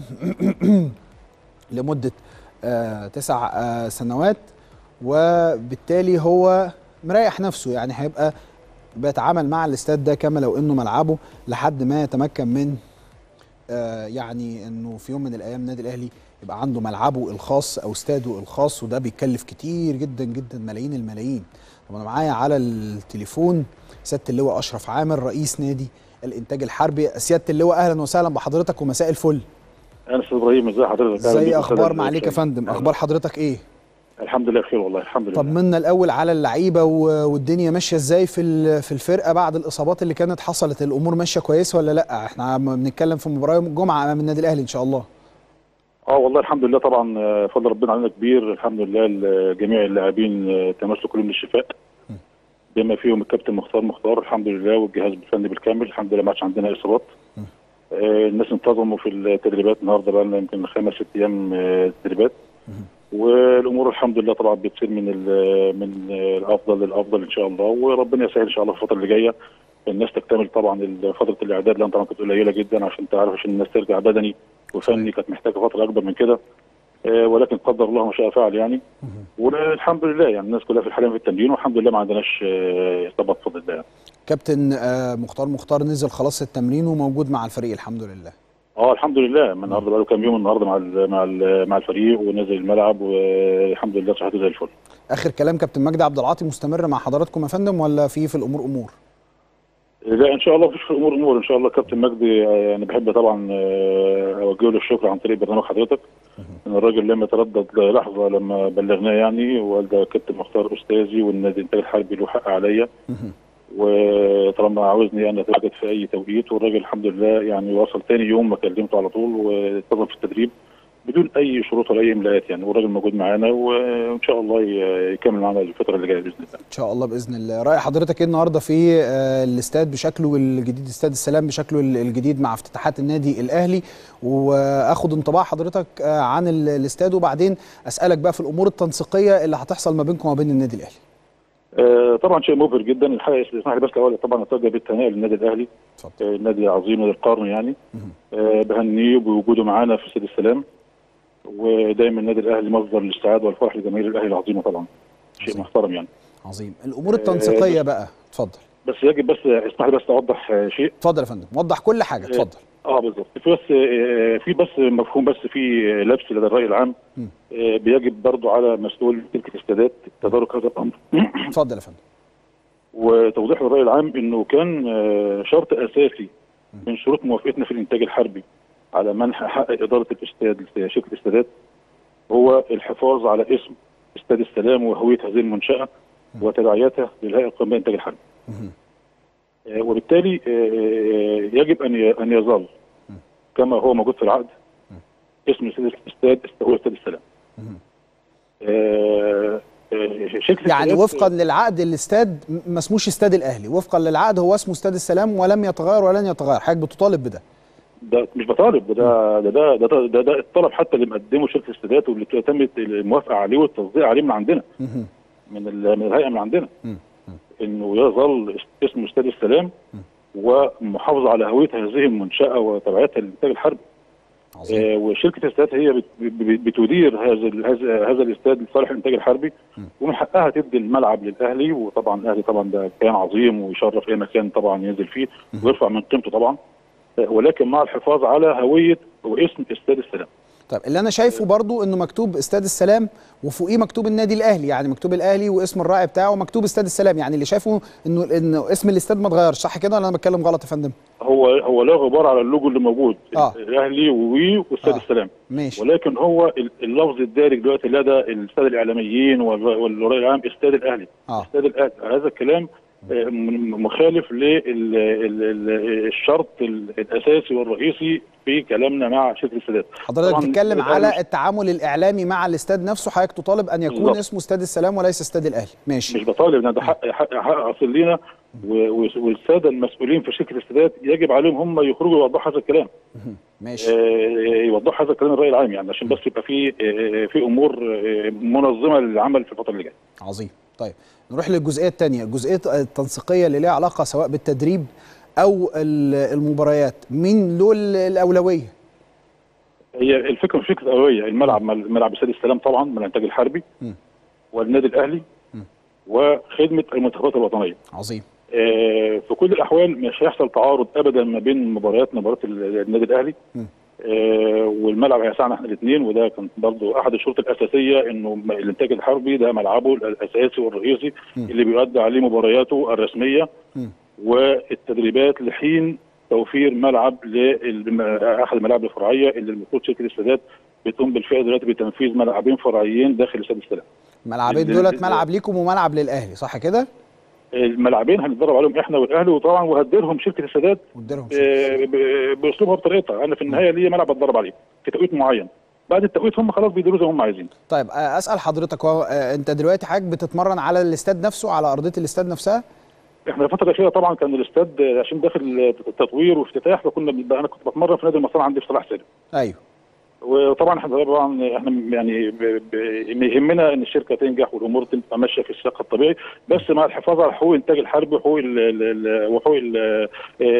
لمده آه، تسع آه، سنوات وبالتالي هو مريح نفسه يعني هيبقى بيتعامل مع الاستاد ده كما لو انه ملعبه لحد ما يتمكن من آه، يعني انه في يوم من الايام النادي الاهلي يبقى عنده ملعبه الخاص او استاده الخاص وده بيكلف كتير جدا جدا ملايين الملايين طب انا معايا على التليفون سياده اللواء اشرف عامر رئيس نادي الانتاج الحربي سياده اللواء اهلا وسهلا بحضرتك ومساء الفل انا استاذ ابراهيم ازي حضرتك أهلا بيك زي أستاذ اخبار معاليك يا الشاهد. فندم اخبار حضرتك ايه الحمد لله بخير والله الحمد لله طمنا الاول على اللعيبه و- والدنيا ماشيه ازاي في ال- في الفرقه بعد الاصابات اللي كانت حصلت الامور ماشيه كويسه ولا لا احنا عم بنتكلم في مباراه يوم الجمعه امام النادي الاهلي ان شاء الله اه والله الحمد لله طبعا آه، فضل ربنا علينا كبير الحمد لله ال- جميع اللاعبين آه، تمسوا كلهم للشفاء بما فيهم الكابتن مختار مختار الحمد لله والجهاز الفني بالكامل الحمد لله ما عادش عندنا اصابات آه، الناس انتظموا في التدريبات النهارده بقى لنا يمكن خمس ست ايام آه، تدريبات والامور الحمد لله طبعا بتصير من ال- من الافضل للافضل ان شاء الله وربنا يسهل ان شاء الله في الفتره اللي جايه الناس تكتمل طبعا ال- فتره الاعداد لان طبعا كانت قليله جدا عشان تعرف عشان الناس ترجع بدني وفني كانت محتاجه فتره اكبر من كده آه، ولكن قدر الله ما شاء فعل يعني والحمد لله يعني الناس كلها في الحالة في التمرين والحمد لله ما عندناش آه، اصابات بفضل الله يعني. كابتن آه، مختار مختار نزل خلاص التمرين وموجود مع الفريق الحمد لله اه الحمد لله من النهارده بقى له كام يوم النهارده مع ال مع ال مع الفريق ونزل الملعب والحمد لله صحته زي الفل اخر كلام كابتن مجدي عبد العاطي مستمر مع حضراتكم يا فندم ولا في في الامور امور لا ان شاء الله مفيش في الامور امور ان شاء الله كابتن مجدي آه، انا بحب طبعا آه، اوجه له الشكر عن طريق برنامج حضرتك ان الراجل لم يتردد لحظه لما بلغناه يعني وقال ده كابتن مختار استاذي والنادي الانتاج الحربي له حق عليا وطالما عاوزني انا اتواجد في اي توقيت والراجل الحمد لله يعني وصل تاني يوم ما كلمته على طول وانتظم في التدريب بدون اي شروط ولا اي املاءات يعني والراجل موجود معانا وان شاء الله ي- يكمل معانا الفتره اللي جايه باذن الله ان شاء الله باذن الله راي حضرتك ايه النهارده في آه، الاستاد بشكله الجديد استاد السلام بشكله ال- الجديد مع افتتاحات النادي الاهلي واخد انطباع حضرتك آه، عن ال- الاستاد وبعدين اسالك بقى في الامور التنسيقيه اللي هتحصل ما بينكم وما بين النادي الاهلي آه، طبعا شيء مبهر جدا الحقيقه اسمح لي بس الاول طبعا اتوجه بالتهنئه للنادي الاهلي اتفضل آه، النادي عظيم نادي القرن يعني آه، بهنيه بوجوده معانا في استاد السلام ودايما النادي الاهلي مصدر للسعاده والفرح لجماهير الاهلي العظيمه طبعا شيء عظيم. محترم يعني عظيم الامور التنسيقيه بقى اتفضل بس يجب بس اسمح لي بس اوضح آه، شيء اتفضل يا فندم وضح كل حاجه اتفضل اه بالظبط في بس آه، في بس مفهوم بس في لبس لدى الراي العام مم. آه، بيجب برضو على مسؤول تلك الاستادات تدارك هذا الامر اتفضل يا فندم وتوضيح للراي العام انه كان آه، شرط اساسي من شروط موافقتنا في الانتاج الحربي على منح حق اداره الاستاد لشركه الاستادات هو الحفاظ على اسم استاد السلام وهويه هذه المنشاه وتداعياتها للهيئه القوميه للانتاج الحربي. مهم. آه، وبالتالي آه، يجب ان ي- ان يظل كما هو موجود في العقد اسم استاد الاستاد هو استاد السلام. مهم. آه، آه، شركه يعني الاستادات- وفقا للعقد الاستاد م- ما اسموش استاد الاهلي وفقا للعقد هو اسمه استاد السلام ولم يتغير ولن يتغير حضرتك بتطالب بده ده مش بطالب ده ده ده ده, ده, ده, ده الطلب حتى اللي مقدمه شركه الاستادات واللي تمت الموافقه عليه والتصديق عليه من عندنا مهم. من ال- من الهيئه من عندنا مم. انه يظل اس- اسم استاد السلام ومحافظه على هويه هذه المنشاه وتبعاتها للانتاج الحربي عظيم. آه، وشركه الاستاد هي بت- بت- بتدير هذا ال- هذا هذا الاستاد لصالح الانتاج الحربي ومن حقها تدي الملعب للاهلي وطبعا الاهلي طبعا ده كيان عظيم ويشرف اي مكان طبعا ينزل فيه ويرفع من قيمته طبعا آه، ولكن مع الحفاظ على هويه واسم استاد السلام طيب اللي انا شايفه برضو انه مكتوب استاد السلام وفوقيه مكتوب النادي الاهلي يعني مكتوب الاهلي واسم الراعي بتاعه مكتوب استاد السلام يعني اللي شايفه انه انه اسم الاستاد ما اتغيرش صح كده ولا انا بتكلم غلط يا فندم هو هو لا غبار على اللوجو اللي موجود آه. الاهلي ووي واستاد آه. السلام ماشي ولكن هو ال- اللفظ الدارج دلوقتي لدى الساده الاعلاميين والر- والرأي العام استاد الاهلي اه استاد الاهلي هذا الكلام آه، م- مخالف للشرط الاساسي والرئيسي في كلامنا مع شركه السادات حضرتك طبعاً بتتكلم الأهلي على مش- التعامل الاعلامي مع الاستاد نفسه حضرتك تطالب ان يكون بالظبط. اسمه استاد السلام وليس استاد الاهلي ماشي مش بطالب إن ده حق حق, حق اصيل لينا و- و- والساده المسؤولين في شركه السادات يجب عليهم هم يخرجوا يوضحوا هذا الكلام ماشي آه، يوضحوا هذا الكلام الراي العام يعني عشان بس يبقى في آه، في امور آه، منظمه للعمل في الفتره اللي جايه عظيم طيب نروح للجزئيه الثانيه الجزئيه التنسيقيه اللي ليها علاقه سواء بالتدريب او ال- المباريات مين له ال- الاولويه هي الفكره مش فكره قويه الملعب مل- ملعب استاد السلام طبعا من الانتاج الحربي م. والنادي الاهلي م. وخدمه المنتخبات الوطنيه عظيم آه، في كل الاحوال مش هيحصل تعارض ابدا ما بين مباريات مباراه ال- النادي الاهلي م. آه، والملعب هيسعنا احنا الاثنين وده كان برضو احد الشروط الاساسيه انه م- الانتاج الحربي ده ملعبه الاساسي والرئيسي م. اللي بيؤدي عليه مبارياته الرسميه م. والتدريبات لحين توفير ملعب لاحد الملاعب الفرعيه اللي المفروض شركه السادات بتقوم بالفعل دلوقتي بتنفيذ ملعبين فرعيين داخل استاد السلام. ملعبين ال- دولت ال- ملعب ليكم وملعب للاهلي صح كده الملعبين هنتدرب عليهم احنا والاهلي وطبعا وهديرهم شركه السادات واديلهم آه، ب- باسلوبها بطريقتها انا في النهايه ليا ملعب اتدرب عليه في توقيت معين بعد التوقيت هم خلاص بيديروا زي ما هم عايزين طيب آه، اسال حضرتك هو آه، انت دلوقتي حضرتك بتتمرن على الاستاد نفسه على ارضيه الاستاد نفسها احنا الفتره الاخيره طبعا كان الاستاد آه، عشان داخل تطوير وافتتاح فكنا بن- انا كنت بتمرن في نادي المصانع عندي في صلاح سالم ايوه وطبعا احنا طبعا احنا يعني ب- ب- يهمنا ان الشركه تنجح والامور تبقى ماشيه في السياق الطبيعي بس مع الحفاظ على حقوق الانتاج الحربي وحقوق ال- ال- ال- وحقوق ال-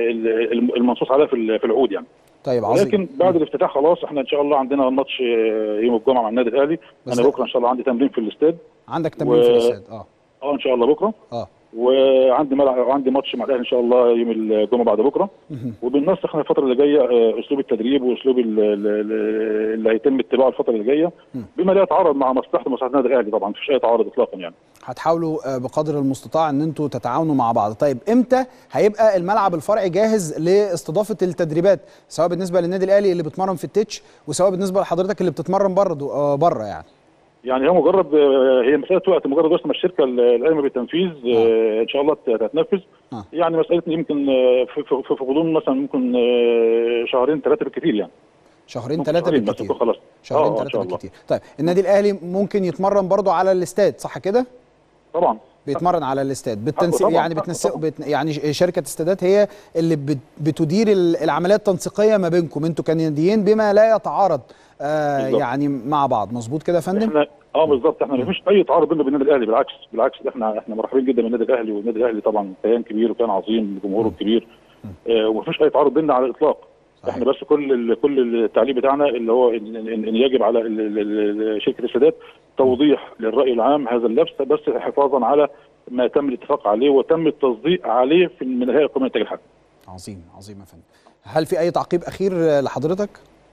ال- المنصوص عليها في ال- في العقود يعني طيب عظيم ولكن بعد الافتتاح خلاص احنا ان شاء الله عندنا ماتش آه، يوم الجمعه مع النادي الاهلي بس انا ده- بكره ان شاء الله عندي تمرين في الاستاد عندك تمرين و- في الاستاد اه اه ان شاء الله بكره اه وعندي ملعب عندي ماتش مع الاهلي ان شاء الله يوم الجمعه بعد بكره مهم. وبالنسخ احنا الفتره اللي جايه آه، اسلوب التدريب واسلوب ال- ال- ال- اللي هيتم اتباعه الفتره اللي جايه مم. بما لا يتعارض مع مصلحه ومصلحه النادي الاهلي طبعا مفيش اي تعارض اطلاقا يعني هتحاولوا آه، بقدر المستطاع ان انتوا تتعاونوا مع بعض طيب امتى هيبقى الملعب الفرعي جاهز لاستضافه التدريبات سواء بالنسبه للنادي الاهلي اللي بيتمرن في التتش وسواء بالنسبه لحضرتك اللي بتتمرن بره آه بره يعني يعني هي مجرد آه، هي مساله وقت مجرد بس ما الشركه القائمه بالتنفيذ آه، ان شاء الله ت- هتنفذ آه. يعني مساله يمكن آه، في في- في غضون مثلا ممكن آه، شهرين ثلاثه بالكثير يعني شهرين ممكن ثلاثه شهرين بس بالكتير يكون خلاص شهرين آه، إن ثلاثه شاء الله. بالكتير طيب النادي الاهلي ممكن يتمرن برضه على الاستاد صح كده طبعا بيتمرن على الاستاد بالتنسيق طبعاً، يعني طبعاً، بتنسق طبعاً. بت يعني ش- شركه استادات هي اللي بت- بتدير ال- العمليات التنسيقيه ما بينكم انتوا كناديين بما لا يتعارض آه بالظبط. يعني مع بعض مظبوط كده يا فندم احنا اه بالظبط احنا ما فيش اي تعارض بيننا وبين النادي الاهلي بالعكس بالعكس احنا احنا مرحبين جدا بالنادي الاهلي والنادي الاهلي طبعا كيان كبير وكيان عظيم جمهوره الكبير آه وما فيش اي تعارض بيننا على الاطلاق صحيح. احنا بس كل ال- كل التعليق بتاعنا اللي هو ان, إن, إن يجب على ال- ال- ال- شركه السادات توضيح للراي العام هذا اللبس بس حفاظا على ما تم الاتفاق عليه وتم التصديق عليه في من نهايه قانون الانتاج الحربي. عظيم عظيم يا فندم هل في اي تعقيب اخير آه، لحضرتك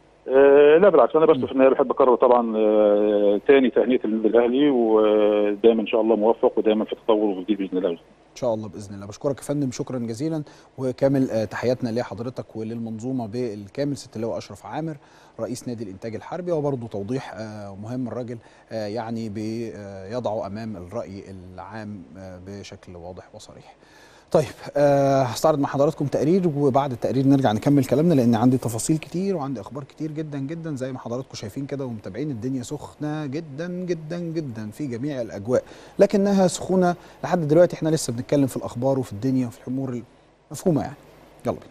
آه لا بالعكس انا بس في النهايه بحب اكرر طبعا آه تاني تهنئه النادي الاهلي ودايما ان شاء الله موفق ودايما في تطور وجديد باذن الله ان شاء الله باذن الله بشكرك يا فندم شكرا جزيلا وكامل آه، تحياتنا لحضرتك وللمنظومه بالكامل ست اللواء اشرف عامر رئيس نادي الانتاج الحربي وبرضه توضيح آه، مهم الراجل آه، يعني بيضعه امام الراي العام آه، بشكل واضح وصريح طيب آه، هستعرض مع حضراتكم تقرير وبعد التقرير نرجع نكمل كلامنا لان عندي تفاصيل كتير وعندي اخبار كتير جدا جدا زي ما حضراتكم شايفين كده ومتابعين الدنيا سخنه جدا جدا جدا في جميع الاجواء لكنها سخونه لحد دلوقتي احنا لسه بنتكلم في الاخبار وفي الدنيا وفي الامور المفهومه يعني يلا بينا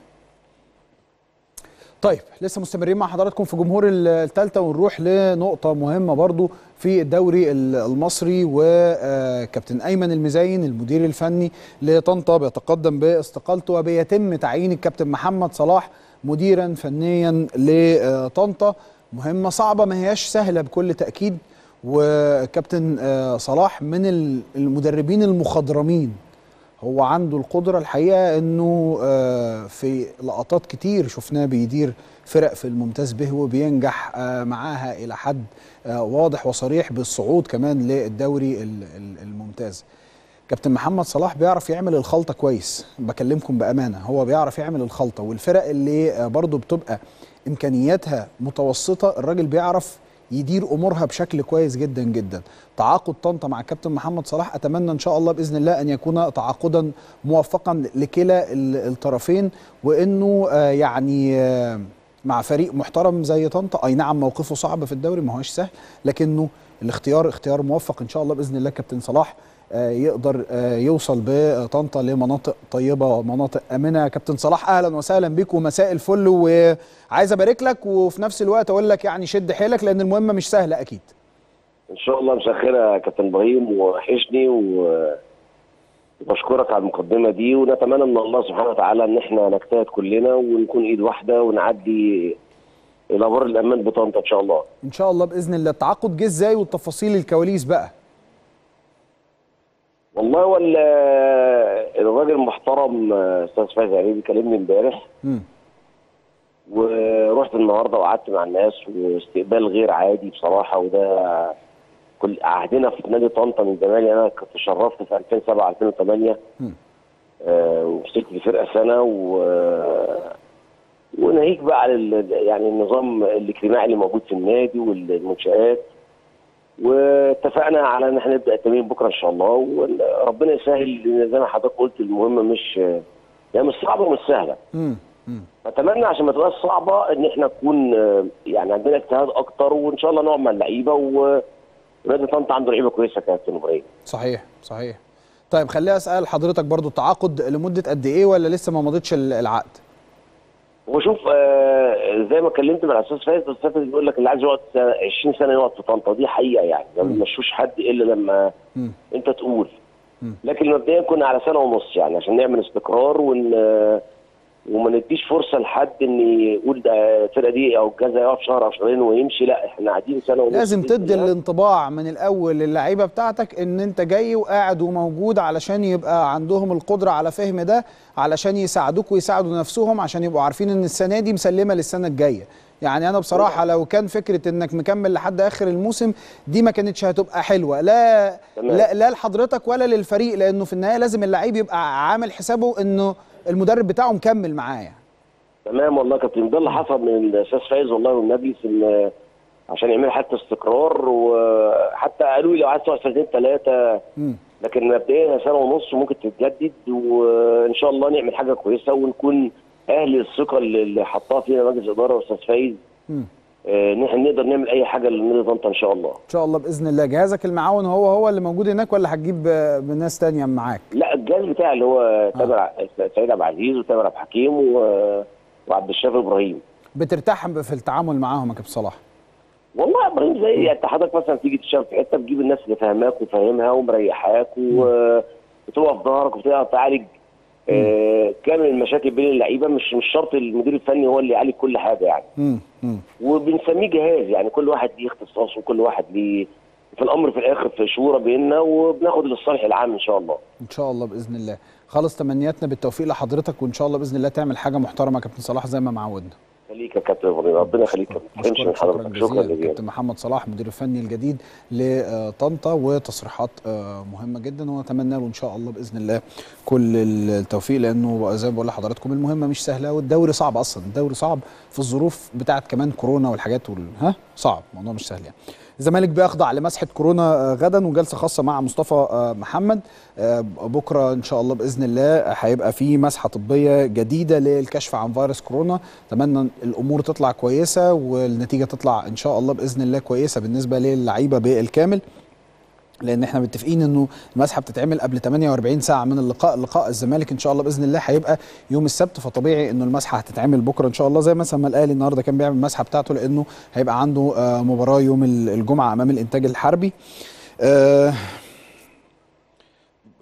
طيب لسه مستمرين مع حضراتكم في جمهور الثالثه ونروح لنقطه مهمه برضو في الدوري ال- المصري وكابتن ايمن المزين المدير الفني لطنطا بيتقدم باستقالته وبيتم تعيين الكابتن محمد صلاح مديرا فنيا لطنطا مهمه صعبه ما هياش سهله بكل تاكيد وكابتن آه، صلاح من ال- المدربين المخضرمين هو عنده القدره الحقيقه انه آه، في لقطات كتير شفناه بيدير فرق في الممتاز به وبينجح آه، معاها الى حد آه، واضح وصريح بالصعود كمان للدوري ال- ال- الممتاز كابتن محمد صلاح بيعرف يعمل الخلطه كويس بكلمكم بامانه هو بيعرف يعمل الخلطه والفرق اللي آه، برضو بتبقى امكانياتها متوسطه الراجل بيعرف يدير امورها بشكل كويس جدا جدا تعاقد طنطا مع كابتن محمد صلاح اتمنى ان شاء الله باذن الله ان يكون تعاقدا موفقا لكلا ال- الطرفين وانه آه، يعني آه، مع فريق محترم زي طنطا اي نعم موقفه صعب في الدوري ما هوش سهل لكنه الاختيار اختيار موفق ان شاء الله باذن الله كابتن صلاح آه، يقدر آه، يوصل بطنطا لمناطق طيبه ومناطق امنه كابتن صلاح اهلا وسهلا بيك ومساء الفل وعايز ابارك لك وفي نفس الوقت اقول لك يعني شد حيلك لان المهمه مش سهله اكيد ان شاء الله مسخره يا كابتن ابراهيم وحشني و وبشكرك على المقدمه دي ونتمنى من الله سبحانه وتعالى ان احنا نجتهد كلنا ونكون ايد واحده ونعدي الى بر الامان بطنطا ان شاء الله ان شاء الله باذن الله التعاقد جه ازاي والتفاصيل الكواليس بقى والله هو ال- الراجل المحترم استاذ فايز علي بيكلمني امبارح مم. ورحت النهارده وقعدت مع الناس واستقبال غير عادي بصراحه وده كل عهدنا في نادي طنطا من زمان يعني انا كنت شرفت في 2007 2008 مم. آه ومسكت الفرقه سنه و وناهيك بقى على ال- يعني النظام الاجتماعي اللي موجود في النادي والمنشآت واتفقنا على ان احنا نبدا التمرين بكره ان شاء الله وربنا يسهل لأن زي ما حضرتك قلت المهمه مش هي مش صعبه ومش سهله مم. مم. اتمنى عشان ما تبقاش صعبه ان احنا نكون آه، يعني عندنا اجتهاد اكتر وان شاء الله نقعد مع اللعيبه و ونادي طنطا عنده لعيبه كويسه كابتن ابراهيم صحيح صحيح طيب خليني اسال حضرتك برضو التعاقد لمده قد ايه ولا لسه ما مضيتش ال- العقد وشوف آه زي ما اتكلمت مع الاستاذ فايز الاستاذ فايز بيقول لك اللي عايز يقعد سنة- 20 سنه يقعد في طنطا دي حقيقه يعني ما بيمشوش حد الا لما مم. انت تقول مم. لكن مبدئيا كنا على سنه ونص يعني عشان نعمل استقرار ون آه، وما نديش فرصه لحد ان يقول ده الفرقه دي او الجهاز هيقعد شهر او شهرين ويمشي لا احنا قاعدين سنه ونص لازم بإذن تدي الله. الانطباع من الاول للعيبه بتاعتك ان انت جاي وقاعد وموجود علشان يبقى عندهم القدره على فهم ده علشان يساعدوك ويساعدوا نفسهم عشان يبقوا عارفين ان السنه دي مسلمه للسنه الجايه يعني انا بصراحه لو كان فكره انك مكمل لحد اخر الموسم دي ما كانتش هتبقى حلوه لا تمام. لا, لا لحضرتك ولا للفريق لانه في النهايه لازم اللعيب يبقى عامل حسابه انه المدرب بتاعه مكمل معاه يعني. تمام والله يا كابتن ده اللي حصل من الاستاذ فايز والله والمجلس ان عشان يعملوا حتى استقرار وحتى قالوا لي لو عايز تقعد سنتين ثلاثه مم. لكن مبدئيا سنه ونص وممكن تتجدد وان شاء الله نعمل حاجه كويسه ونكون اهل الثقه اللي اللي حطها فينا مجلس الاداره والاستاذ فايز مم. آه، ان احنا نقدر نعمل اي حاجه لنادي طنطا ان شاء الله. ان شاء الله باذن الله جهازك المعاون هو هو اللي موجود هناك ولا هتجيب آه، ناس تانية معاك لا الجهاز بتاعي اللي هو تامر ع- سعيد عبد العزيز وتامر عبد الحكيم و- وعبد الشافي ابراهيم. بترتاح في التعامل معاهم يا كابتن صلاح والله يا ابراهيم زي يعني انت حضرتك مثلا تيجي تشتغل في حته بتجيب الناس اللي فاهماك وفاهمها ومريحاك وبتقف في ظهرك وبتقدر تعالج آه كامل المشاكل بين اللعيبه مش مش شرط المدير الفني هو اللي يعالج كل حاجه يعني مم. مم. وبنسميه جهاز يعني كل واحد ليه اختصاص وكل واحد ليه في الامر في الاخر في شورى بيننا وبناخد للصالح العام ان شاء الله ان شاء الله باذن الله خالص تمنياتنا بالتوفيق لحضرتك وان شاء الله باذن الله تعمل حاجه محترمه يا كابتن صلاح زي ما معودنا خليك يا كابتن ابراهيم ربنا يخليك ما تحرمش من بشكرك شكرا حضرتك شكرا جزيلا جزيلا كابتن محمد صلاح مدير الفني الجديد لطنطا وتصريحات آه، مهمه جدا ونتمنى له ان شاء الله باذن الله كل التوفيق لانه زي ما بقول لحضراتكم المهمه مش سهله والدوري صعب اصلا الدوري صعب في الظروف بتاعت كمان كورونا والحاجات وال... ها صعب الموضوع مش سهل يعني الزمالك بيخضع لمسحه كورونا آه، غدا وجلسه خاصه مع مصطفى آه، محمد آه، بكره ان شاء الله باذن الله هيبقى في مسحه طبيه جديده للكشف عن فيروس كورونا اتمنى الامور تطلع كويسه والنتيجه تطلع ان شاء الله باذن الله كويسه بالنسبه للعيبه بالكامل لان احنا متفقين انه المسحه بتتعمل قبل 48 ساعه من اللقاء لقاء الزمالك ان شاء الله باذن الله هيبقى يوم السبت فطبيعي انه المسحه هتتعمل بكره ان شاء الله زي مثلا ما الاهلي النهارده كان بيعمل المسحه بتاعته لانه هيبقى عنده آه، مباراه يوم ال- الجمعه امام الانتاج الحربي آه،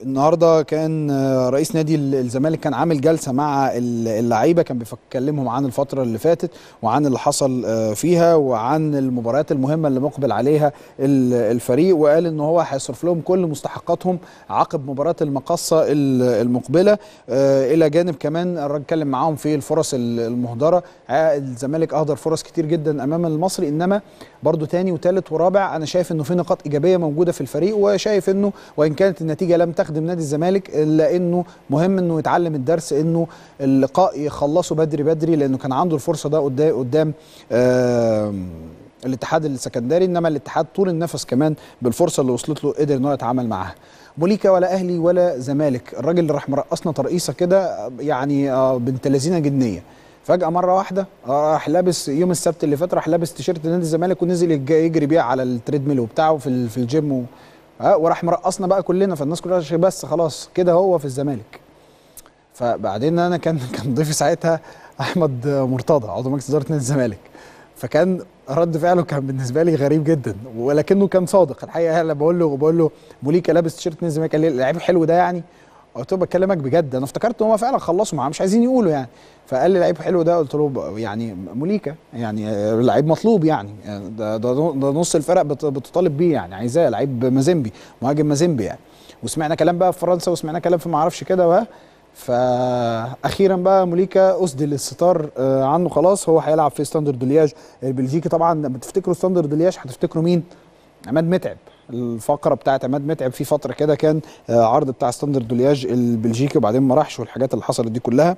النهارده كان آه، رئيس نادي ال- الزمالك كان عامل جلسه مع ال- اللعيبه كان بيكلمهم عن الفتره اللي فاتت وعن اللي حصل آه، فيها وعن المباريات المهمه اللي مقبل عليها ال- الفريق وقال ان هو هيصرف لهم كل مستحقاتهم عقب مباراه المقصه ال- المقبله آه، الى جانب كمان الراجل اتكلم معاهم في الفرص ال- المهدره آه، الزمالك اهدر فرص كتير جدا امام المصري انما برضو تاني وتالت ورابع انا شايف انه في نقاط ايجابيه موجوده في الفريق وشايف انه وان كانت النتيجه لم تخدم نادي الزمالك الا انه مهم انه يتعلم الدرس انه اللقاء يخلصه بدري بدري لانه كان عنده الفرصه ده قدام قدام آم، الاتحاد السكندري انما الاتحاد طول النفس كمان بالفرصه اللي وصلت له قدر ان هو يتعامل معاها موليكا ولا اهلي ولا زمالك الراجل اللي راح مرقصنا ترقيصه كده يعني آه، بنت لذينه جنيه فجأة مرة واحدة آه، راح لابس يوم السبت اللي فات راح لابس تيشيرت نادي الزمالك ونزل يج- يجري بيه على التريد ميل وبتاعه في ال- في الجيم و... آه، وراح مرقصنا بقى كلنا فالناس كلها شايفة بس خلاص كده هو في الزمالك فبعدين انا كان كان ضيفي ساعتها احمد مرتضى عضو مجلس اداره نادي الزمالك فكان رد فعله كان بالنسبه لي غريب جدا ولكنه كان صادق الحقيقه انا بقول له بقول له موليكا لابس تيشيرت نادي الزمالك قال لي اللعيب حلو ده يعني قلت له بكلمك بجد انا افتكرت ان هم فعلا خلصوا معاه مش عايزين يقولوا يعني فقال لي لعيب حلو ده قلت له ب- يعني موليكا يعني آه، لعيب مطلوب يعني يعني ده, ده, ده نص الفرق بت- بتطالب بيه يعني عايزاه لعيب مازيمبي مهاجم مازيمبي يعني وسمعنا كلام بقى في فرنسا وسمعنا كلام في ما اعرفش كده و فاخيرا بقى موليكا اسدل الستار آه، عنه خلاص هو هيلعب في ستاندرد لياج البلجيكي طبعا لما تفتكروا ستاندرد لياج هتفتكروا مين عماد متعب الفقره بتاعت عماد متعب في فتره كده كان آه، عرض بتاع ستاندرد لياج البلجيكي وبعدين ما راحش والحاجات اللي حصلت دي كلها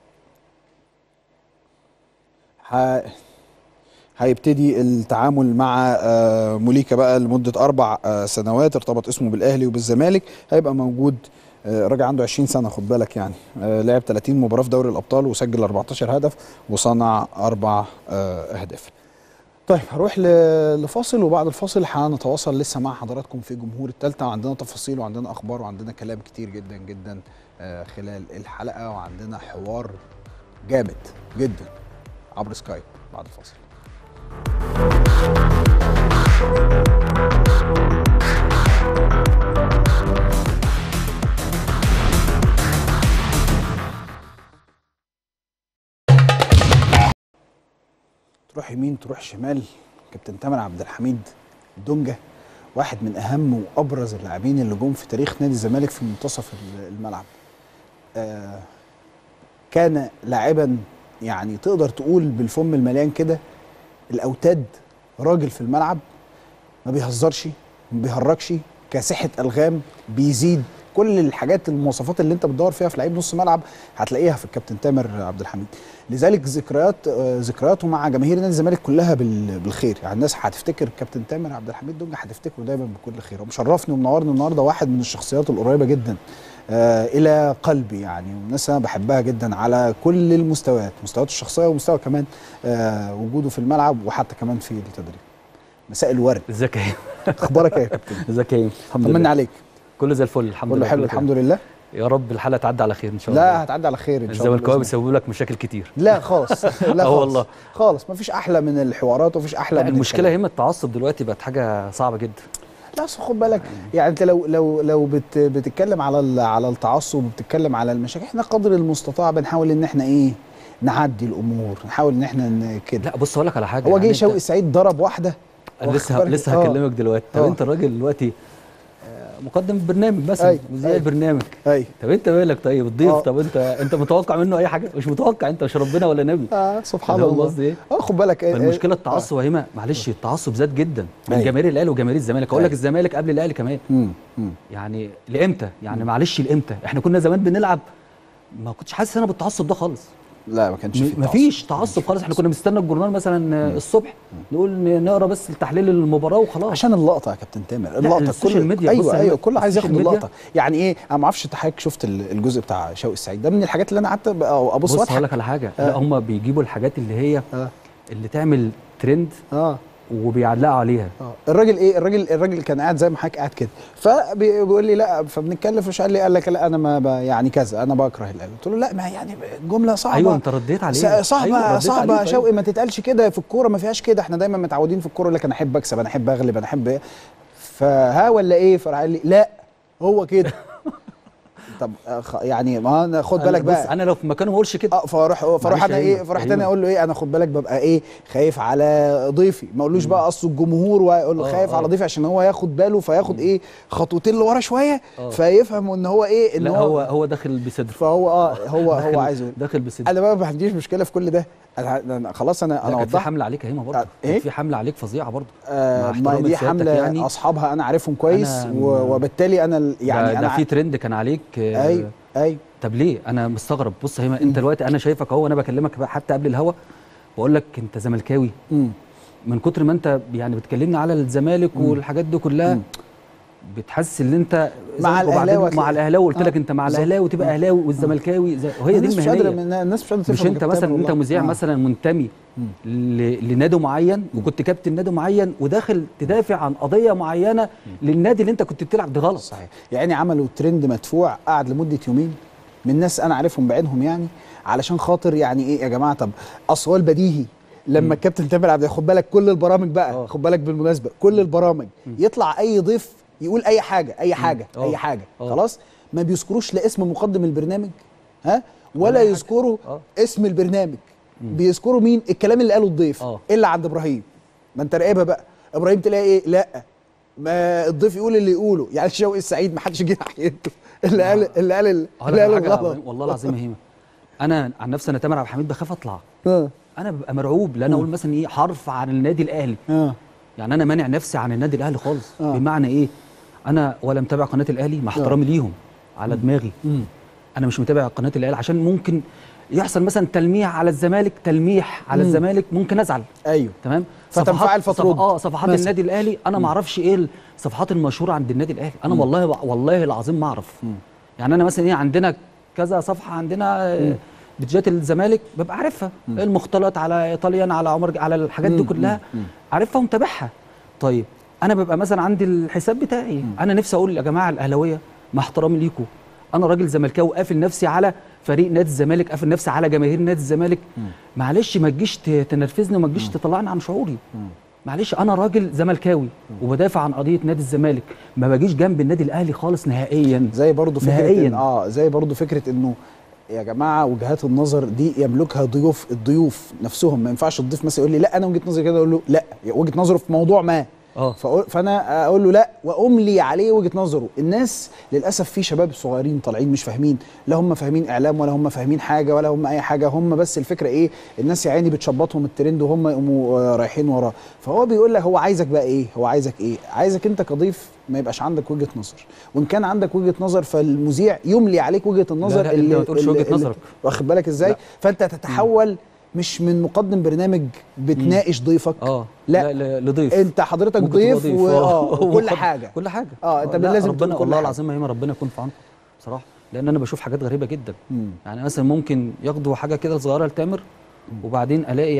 ه... هيبتدي التعامل مع آه، موليكا بقى لمده اربع آه، سنوات ارتبط اسمه بالاهلي وبالزمالك هيبقى موجود آه، راجل عنده 20 سنه خد بالك يعني آه، لعب 30 مباراه في دوري الابطال وسجل 14 هدف وصنع اربع آه، اهداف طيب هروح ل- لفاصل وبعد الفاصل هنتواصل لسه مع حضراتكم في جمهور التالتة وعندنا تفاصيل وعندنا اخبار وعندنا كلام كتير جدا جدا آه، خلال الحلقه وعندنا حوار جامد جدا عبر سكايب بعد الفاصل تروح يمين تروح شمال كابتن تامر عبد الحميد دونجا واحد من اهم وابرز اللاعبين اللي جم في تاريخ نادي الزمالك في منتصف ال- الملعب آه كان لاعبا يعني تقدر تقول بالفم المليان كده الاوتاد راجل في الملعب ما بيهزرش ما بيهرجش كاسحه الغام بيزيد كل الحاجات المواصفات اللي انت بتدور فيها في لعيب نص ملعب هتلاقيها في الكابتن تامر عبد الحميد لذلك ذكريات آه، ذكرياته مع جماهير نادي الزمالك كلها بال- بالخير يعني الناس هتفتكر الكابتن تامر عبد الحميد دونجا هتفتكره دايما بكل خير ومشرفني ومنورني النهارده واحد من الشخصيات القريبه جدا آه الى قلبي يعني والناس انا بحبها جدا على كل المستويات مستويات الشخصيه ومستوى كمان آه وجوده في الملعب وحتى كمان في التدريب مساء الورد ازيك يا هيم؟ اخبارك ايه يا كابتن ازيك يا هيم؟ الحمد طمنا لله عليك كله زي الفل الحمد كله لله حلو الحمد لله يا رب الحلقه تعدي على خير ان شاء الله لا هتعدي على خير ان شاء الله الزملكاويه بإذن الله. بيسببوا لك مشاكل كتير لا خالص لا آه خالص والله. خالص مفيش احلى من الحوارات ومفيش احلى لا من المشكله الكلام. هيم التعصب دلوقتي بقت حاجه صعبه جدا لا أصل خد بالك يعني انت لو لو لو بت بتتكلم على ال- على التعصب وبتتكلم على المشاكل احنا قدر المستطاع بنحاول ان احنا ايه نعدي الامور نحاول ان احنا ن- كده لا بص اقول لك على حاجه هو يعني جه أنت- شوقي سعيد ضرب واحده أنا واخد لسه بالك؟ لسه آه. هكلمك دلوقتي طب آه. انت الراجل دلوقتي آه، مقدم برنامج مثلا أيوة، مذيع أيوة. البرنامج اي طب انت مالك طيب الضيف آه. طب انت انت متوقع منه اي حاجه مش متوقع انت مش ربنا ولا نبي اه سبحان فاهم الله قصدي ايه؟ اه خد بالك إيه- فالمشكله إيه- التعصب يا هيما معلش التعصب زاد جدا من أيوة. جماهير الاهلي وجماهير الزمالك اقول لك أيوة. الزمالك قبل الاهلي كمان مم، مم. يعني لامتى يعني معلش لامتى احنا كنا زمان بنلعب ما كنتش حاسس انا بالتعصب ده خالص لا ما كانش في ما فيش تعصب خالص احنا كنا بنستنى الجورنال مثلا آه، الصبح نقول ن- نقرا بس التحليل المباراه وخلاص عشان اللقطه يا كابتن تامر اللقطه السوشيال ميديا، بص ايوه يا ايوه هيما، كله عايز ياخد السوشيال ميديا. اللقطه يعني ايه انا ما اعرفش انت حضرتك شفت ال- الجزء بتاع شوقي السعيد ده من الحاجات اللي انا قعدت أبقى- ابص بص هقول واضحك لك على حاجه آه. لا هم بيجيبوا الحاجات اللي هي اه اللي تعمل ترند اه وبيعلقوا عليها اه الراجل ايه الراجل الراجل كان قاعد زي ما حضرتك قاعد كده فبيقول لي لا فبنتكلم فمش قال لي قال لك لا انا ما ب- يعني كذا انا بكره الاهلي قلت له لا ما يعني جمله صعبه ايوه انت رديت عليه صعبه أيوة رديت صعبه عليه، يا طيب. شوقي ما تتقالش كده في الكوره ما فيهاش كده احنا دايما متعودين في الكوره لك انا احب اكسب انا احب اغلب انا احب إيه. فها ولا ايه فراح قال لي لا هو كده طب آه، خ- يعني ما انا خد بالك بص بقى انا لو في مكانه ما اقولش كده اه فاروح فاروح معلش انا يا ايه هيما، فرحت يا انا هيما. اقول له ايه انا خد بالك ببقى ايه خايف على ضيفي ما اقولوش بقى اصل الجمهور واقول له آه، خايف آه. على ضيفي عشان هو ياخد باله فياخد ايه خطوتين لورا شويه آه. فيفهم ان هو ايه ان لا هو هو داخل بصدره فهو اه هو هو داخل- عايز يقول داخل بصدره انا بقى ما عنديش مشكله في كل ده انا أنا خلاص انا لا انا كانت في وضحت حمله عليك يا هيما برضه آه، إيه؟ كانت في حمله عليك فظيعه برضه آه مع ما احترامي دي لسيادتك حمله يعني. اصحابها انا عارفهم كويس أنا و- ما- وبالتالي انا ال- يعني ده, انا ده في ترند كان عليك آه، ايوه ايوه طب ليه انا مستغرب بص يا هيما انت دلوقتي انا شايفك اهو وانا بكلمك بقى حتى قبل الهوا بقول لك انت زملكاوي مم. من كتر ما انت يعني بتكلمني على الزمالك والحاجات دي كلها مم. بتحس ان انت مع وبعدين الأهلاوي مع هتلاقي. الاهلاوي قلت آه، لك انت مع بالظبط. الاهلاوي تبقى اهلاوي والزملكاوي زي- وهي دي الناس مش قادره المهنيه الناس مش قادره مش تفهم انت الكابتن مثلا انت والله. مذيع آه. مثلا منتمي ل- لنادي معين وكنت كابتن نادي معين وداخل تدافع عن قضيه معينه للنادي اللي انت كنت بتلعب ده غلط صحيح يعني عملوا ترند مدفوع قعد لمده يومين من ناس انا عارفهم بعينهم يعني علشان خاطر يعني ايه يا جماعه طب اصل هو البديهي لما الكابتن تامر عبد خد بالك كل البرامج بقى آه. خد بالك بالمناسبه كل البرامج يطلع اي ضيف يقول اي حاجه اي حاجه آه. اي حاجه آه. خلاص ما بيذكروش لا اسم مقدم البرنامج ها ولا ولا أي حاجة. يذكروا آه. اسم البرنامج بيذكروا مين الكلام اللي قاله الضيف آه. الا عند ابراهيم ما انت راقبها بقى ابراهيم تلاقي ايه لا ما الضيف يقول اللي يقوله يعني شوقي السعيد ما حدش جه ناحيته اللي قال اللي قال اللي هقول لك قال على حاجة الغلط والله العظيم يا هيما انا عن نفسي انا تامر عبد الحميد بخاف اطلع اه انا ببقى مرعوب لان اقول مثلا ايه حرف عن النادي الاهلي اه يعني انا مانع نفسي عن النادي الاهلي خالص آه. بمعنى ايه انا ولا متابع قناه الاهلي مع احترامي ليهم على دماغي مم. انا مش متابع قناه الاهلي عشان ممكن يحصل مثلا تلميح على الزمالك تلميح على مم. الزمالك ممكن ازعل ايوه تمام فتنفعل صفحات- فترد. صف- اه صفحات مثلا. النادي الاهلي انا ما اعرفش ايه الصفحات المشهوره عند النادي الاهلي انا والله والله العظيم ما اعرف يعني انا مثلا ايه عندنا كذا صفحه عندنا آه، بتجات الزمالك ببقى عارفها المختلط على ايطاليان على عمر على الحاجات دي مم. كلها عارفها ومتابعها طيب انا ببقى مثلا عندي الحساب بتاعي انا نفسي اقول يا جماعه الاهلاويه مع احترامي ليكم انا راجل زملكاوي قافل نفسي على فريق نادي الزمالك قافل نفسي على جماهير نادي الزمالك معلش ما تجيش ت- تنرفزني وما تجيش تطلعني عن شعوري معلش انا راجل زملكاوي وبدافع عن قضيه نادي الزمالك ما باجيش جنب النادي الاهلي خالص نهائيا زي برضو فكره نهائياً. إن اه زي برضو فكره انه يا جماعه وجهات النظر دي يملكها ضيوف الضيوف نفسهم ما ينفعش الضيف مثلا يقول لي لا انا وجهه نظري كده اقول له لا وجهه نظره في موضوع ما اه فأقول فانا اقول له لا واملي عليه وجهه نظره الناس للاسف في شباب صغيرين طالعين مش فاهمين لا هم فاهمين اعلام ولا هم فاهمين حاجه ولا هم اي حاجه هم بس الفكره ايه الناس يا عيني بتشبطهم الترند وهم يقوموا آه، رايحين وراه فهو بيقول لك هو عايزك بقى ايه هو عايزك ايه عايزك انت كضيف ما يبقاش عندك وجهه نظر وان كان عندك وجهه نظر فالمذيع يملي عليك وجهه النظر لا، أنت ما تقولش وجهة نظرك. واخد بالك ازاي لا. فانت تتحول مش من مقدم برنامج بتناقش ضيفك اه لا. ل- لضيف انت حضرتك ممكن تبقى ضيف و... آه. آه، وكل ومقدم. حاجه كل حاجه اه انت لا، لازم ربنا تقول كل والله حاجة. العظيم يا هيما ربنا يكون في عونكم بصراحه لان انا بشوف حاجات غريبه جدا مم. يعني مثلا ممكن ياخدوا حاجه كده صغيره لتامر وبعدين الاقي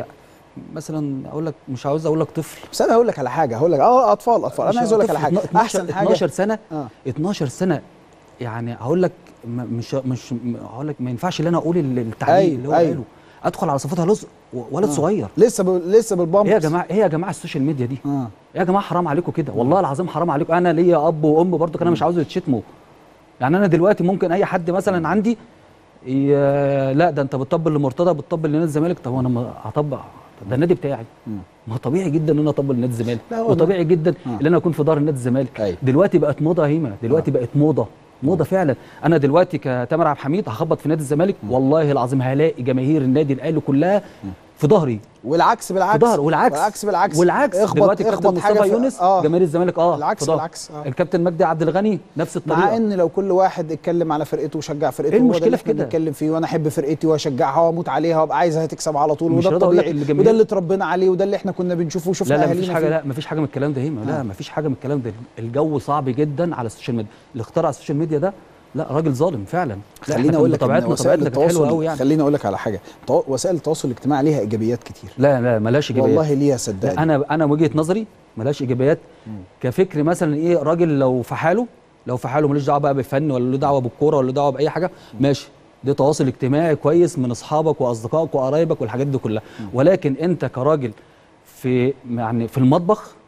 مثلا اقول لك مش عاوز اقول لك طفل بس انا هقول لك على حاجه هقول لك اه اطفال اطفال انا عايز اقول لك على حاجه 12 احسن حاجه 12 سنه اه 12 سنه يعني هقول لك م- مش مش م- هقول لك ما ينفعش ان انا اقول ال- التعليق أيوة، اللي هو أيوة. قاله ادخل على صفاتها لص ولد صغير لسه ب... لسه بالبامب ايه يا جماعه ايه يا جماعه السوشيال ميديا دي اه يا جماعه حرام عليكم كده والله العظيم حرام عليكم انا ليا اب وام برضه انا مش عاوز يتشتموا يعني انا دلوقتي ممكن اي حد مثلا عندي ي... لا ده انت بتطبل لمرتضى بتطبل لنادي الزمالك طب انا ما هطبق ده النادي بتاعي مم. ما طبيعي جدا ان انا اطبل لنادي الزمالك لا والله. وطبيعي جدا آه. ان انا اكون في دار نادي الزمالك أيوة. دلوقتي بقت موضه هيما دلوقتي بقت موضه موضه فعلا انا دلوقتي كتامر عبد الحميد هخبط في نادي الزمالك والله العظيم هلاقي جماهير النادي الاهلي كلها في ظهري والعكس بالعكس في ظهر والعكس والعكس بالعكس والعكس اخبط دلوقتي كابتن اخبط حاجه مصطفى في- يونس اه جماهير الزمالك اه العكس في ظهر. بالعكس، آه. الكابتن مجدي عبد الغني نفس الطريقه مع ان لو كل واحد اتكلم على فرقته وشجع فرقته إيه هو ده المشكلة اللي في احنا كده؟ بنتكلم فيه وانا احب فرقتي واشجعها واموت عليها وابقى عايزها تكسب على طول مش وده راضي أقول لك الطبيعي الجماهير- وده اللي اتربينا عليه وده اللي احنا كنا بنشوفه وشفنا لا لا مفيش اهالينا حاجه فيه. لا مفيش حاجه من الكلام ده هيما لا مفيش حاجه من الكلام ده الجو صعب جدا على السوشيال ميديا اللي اخترع السوشيال ميديا ده لا راجل ظالم فعلا لا، إحنا خليني كان اقول لك إن بطبيعتنا وسائل طبيعتنا كانت حلوه التواصل قوي يعني خليني اقول لك على حاجه تو- وسائل التواصل الاجتماعي ليها ايجابيات كتير لا لا ملاش ايجابيات والله ليها لا، صدقني انا انا وجهه نظري ملاش ايجابيات كفكر مثلا ايه راجل لو في حاله لو في حاله ملوش دعوه بقى بالفن ولا له دعوه بالكوره ولا له دعوه باي حاجه ماشي ده تواصل اجتماعي كويس من اصحابك واصدقائك وقرايبك والحاجات دي كلها ولكن انت كراجل في يعني في المطبخ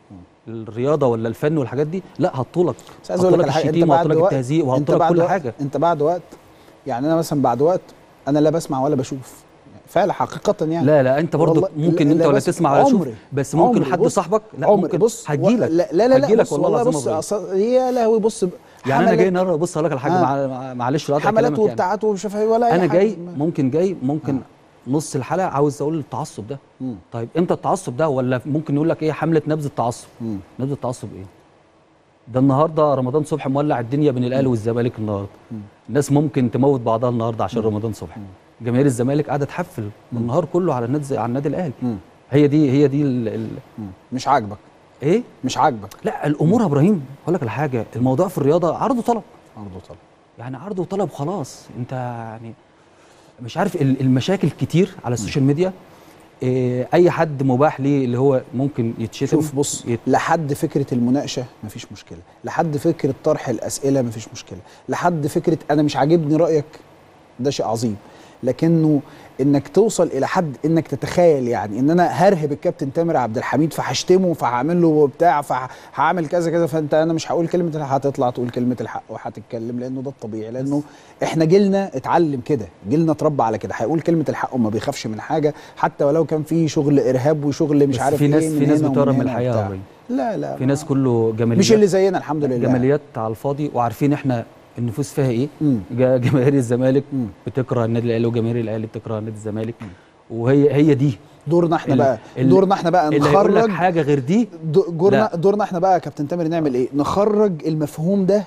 الرياضه ولا الفن والحاجات دي لا هطولك بس عايز اقول لك هطولك على حاجه انت الشتيمه بعد وهطولك وقت التهزيء انت وهطولك بعد كل وقت حاجه انت بعد وقت يعني انا مثلا بعد وقت انا لا بسمع ولا بشوف فعلا حقيقه يعني لا لا انت برضو والله- ممكن لا- انت لا ولا بس تسمع ولا تشوف عمري- بس ممكن عمري حد بص- صاحبك لا عمري ممكن بص هتجيلك لا لا لا, لا هتجيلك بص والله والله العظيم بص ما أصل- يا لهوي بص يعني انا حملات- جاي النهارده بص اقول لك على حاجه آه. مع- مع- معلش لا حملات كلامك يعني. وبتاعات ومش عارف ايه ولا أي انا حاجة. جاي ممكن جاي ممكن نص الحلقه عاوز اقول التعصب ده مم. طيب امتى التعصب ده ولا ممكن يقول لك ايه حمله نبذ التعصب مم. نبذ التعصب ايه ده النهارده رمضان صبحي مولع الدنيا بين الاهلي والزمالك النهارده الناس ممكن تموت بعضها النهارده عشان رمضان صبحي جماهير الزمالك قاعده تحفل النهار كله على النادي على النادي الاهلي مم. هي دي هي دي ال ال مم. مش عاجبك ايه مش عاجبك لا الامور يا ابراهيم اقول لك على حاجه الموضوع في الرياضه عرض وطلب برضه طبعا يعني عرض وطلب خلاص انت يعني مش عارف ال- المشاكل كتير على السوشيال ميديا إيه، اي حد مباح ليه اللي هو ممكن يتشتم شوف بص يت... لحد فكره المناقشه مفيش مشكله لحد فكره طرح الاسئله مفيش مشكله لحد فكره انا مش عاجبني رايك ده شيء عظيم لكنه انك توصل الى حد انك تتخيل يعني ان انا هرهب الكابتن تامر عبد الحميد فهشتمه فهعمل له بتاع فهعمل كذا كذا فانت انا مش هقول كلمه الحق هتطلع تقول كلمه الحق وهتتكلم لانه ده الطبيعي لانه احنا جيلنا اتعلم كده جيلنا اتربى على كده هيقول كلمه الحق وما بيخافش من حاجه حتى ولو كان في شغل ارهاب وشغل مش بس عارف في ايه ناس من في ناس هنا ومن بتهرب من هنا الحياه يا وبتاع. ابراهيم لا لا في ناس كله جماليات مش اللي زينا الحمد لله جماليات على الفاضي وعارفين احنا النفوس فيها ايه مم. جا- جماهير الزمالك مم. بتكره النادي الاهلي وجماهير الاهلي بتكره النادي الزمالك وهي هي دي دورنا احنا ال- بقى ال- دورنا احنا بقى اللي هيقول لك نخرج حاجه غير دي دو- دورنا لا. دورنا احنا بقى يا كابتن تامر نعمل ايه نخرج المفهوم ده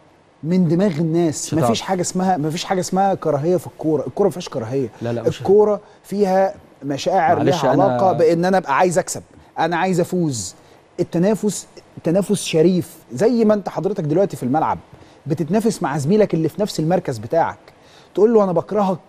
من دماغ الناس مش هتعرف. مفيش حاجه اسمها مفيش حاجه اسمها كراهيه في الكوره الكوره ما فيهاش كراهيه لا لا مش الكوره فيها مشاعر معلش لها أنا- علاقه بان انا ابقى عايز اكسب انا عايز افوز التنافس تنافس شريف زي ما انت حضرتك دلوقتي في الملعب بتتنافس مع زميلك اللي في نفس المركز بتاعك تقول له انا بكرهك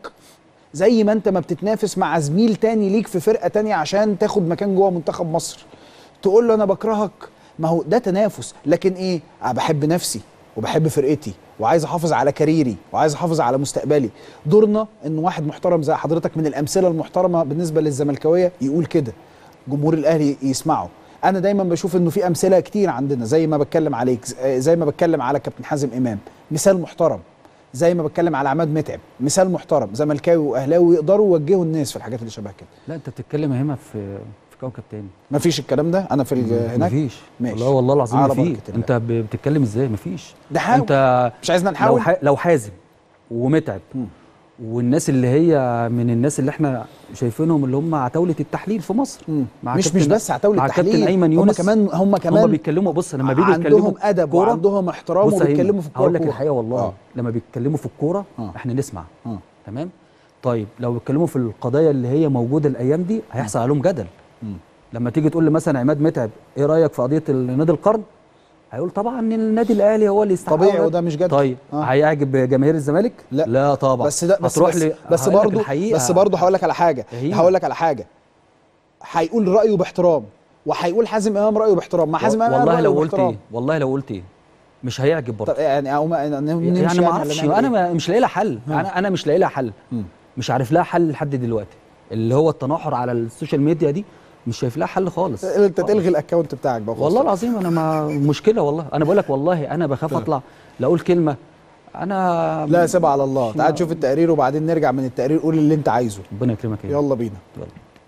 زي ما انت ما بتتنافس مع زميل تاني ليك في فرقه تانية عشان تاخد مكان جوه منتخب مصر تقول له انا بكرهك ما هو ده تنافس لكن ايه انا بحب نفسي وبحب فرقتي وعايز احافظ على كاريري وعايز احافظ على مستقبلي دورنا ان واحد محترم زي حضرتك من الامثله المحترمه بالنسبه للزملكاويه يقول كده جمهور الاهلي يسمعه انا دايما بشوف انه في امثله كتير عندنا زي ما بتكلم عليك زي ما بتكلم على كابتن حازم امام مثال محترم زي ما بتكلم على عماد متعب مثال محترم زملكاوي واهلاوي يقدروا يوجهوا الناس في الحاجات اللي شبه كده لا انت بتتكلم يا هيما في في كوكب تاني مفيش الكلام ده انا في ال- هناك مفيش ماشي. والله والله العظيم على مفيش بركة الله. انت ب- بتتكلم ازاي مفيش ده حاول انت مش عايزنا لو نحاول ح... لو حازم ومتعب مم. والناس اللي هي من الناس اللي احنا شايفينهم اللي هم عتاوله التحليل في مصر مم. مع مش كابتن- مش بس عتاوله مع التحليل كابتن ايمن هم يونس كمان هم هم كمان بيتكلموا بص لما بيجوا يتكلموا عندهم ادب كورة، وعندهم احترام بص يا هيما، وبيتكلموا في الكوره هقول لك كورة. الحقيقه والله آه. لما بيتكلموا في الكوره آه. احنا نسمع آه. تمام طيب لو بيتكلموا في القضايا اللي هي موجوده الايام دي هيحصل عليهم جدل مم. لما تيجي تقول لي مثلا عماد متعب ايه رايك في قضيه نادي القرن هيقول طبعا ان النادي الاهلي هو اللي يستحق طبيعي ده. وده مش جدل طيب آه. هيعجب جماهير الزمالك لا. لا طبعا بس ده بس هتروح بس, لي بس هقول لك برضه الحقيقة. بس برضه هقول لك على حاجه هي. هقول لك على حاجه هيقول رايه باحترام وهيقول حازم امام رايه باحترام ما حازم امام والله رأيه لو قلت باحترام. ايه والله لو قلت ايه مش هيعجب برضه طب يعني او ما نمشي يعني ما ولا اعرفش نعمل انا إيه؟ ما مش لاقي لها حل انا انا مش لاقي لها حل مم. مش عارف لها حل لحد دلوقتي اللي هو التناحر على السوشيال ميديا دي مش شايف لها حل خالص انت تلغي الاكونت بتاعك بقى خلاص. والله العظيم انا ما مشكله والله انا بقول لك والله انا بخاف اطلع لا اقول كلمه انا لا سيبها على الله تعال ما- نشوف التقرير وبعدين نرجع من التقرير قول اللي انت عايزه ربنا يكرمك يا يلا بينا يلا.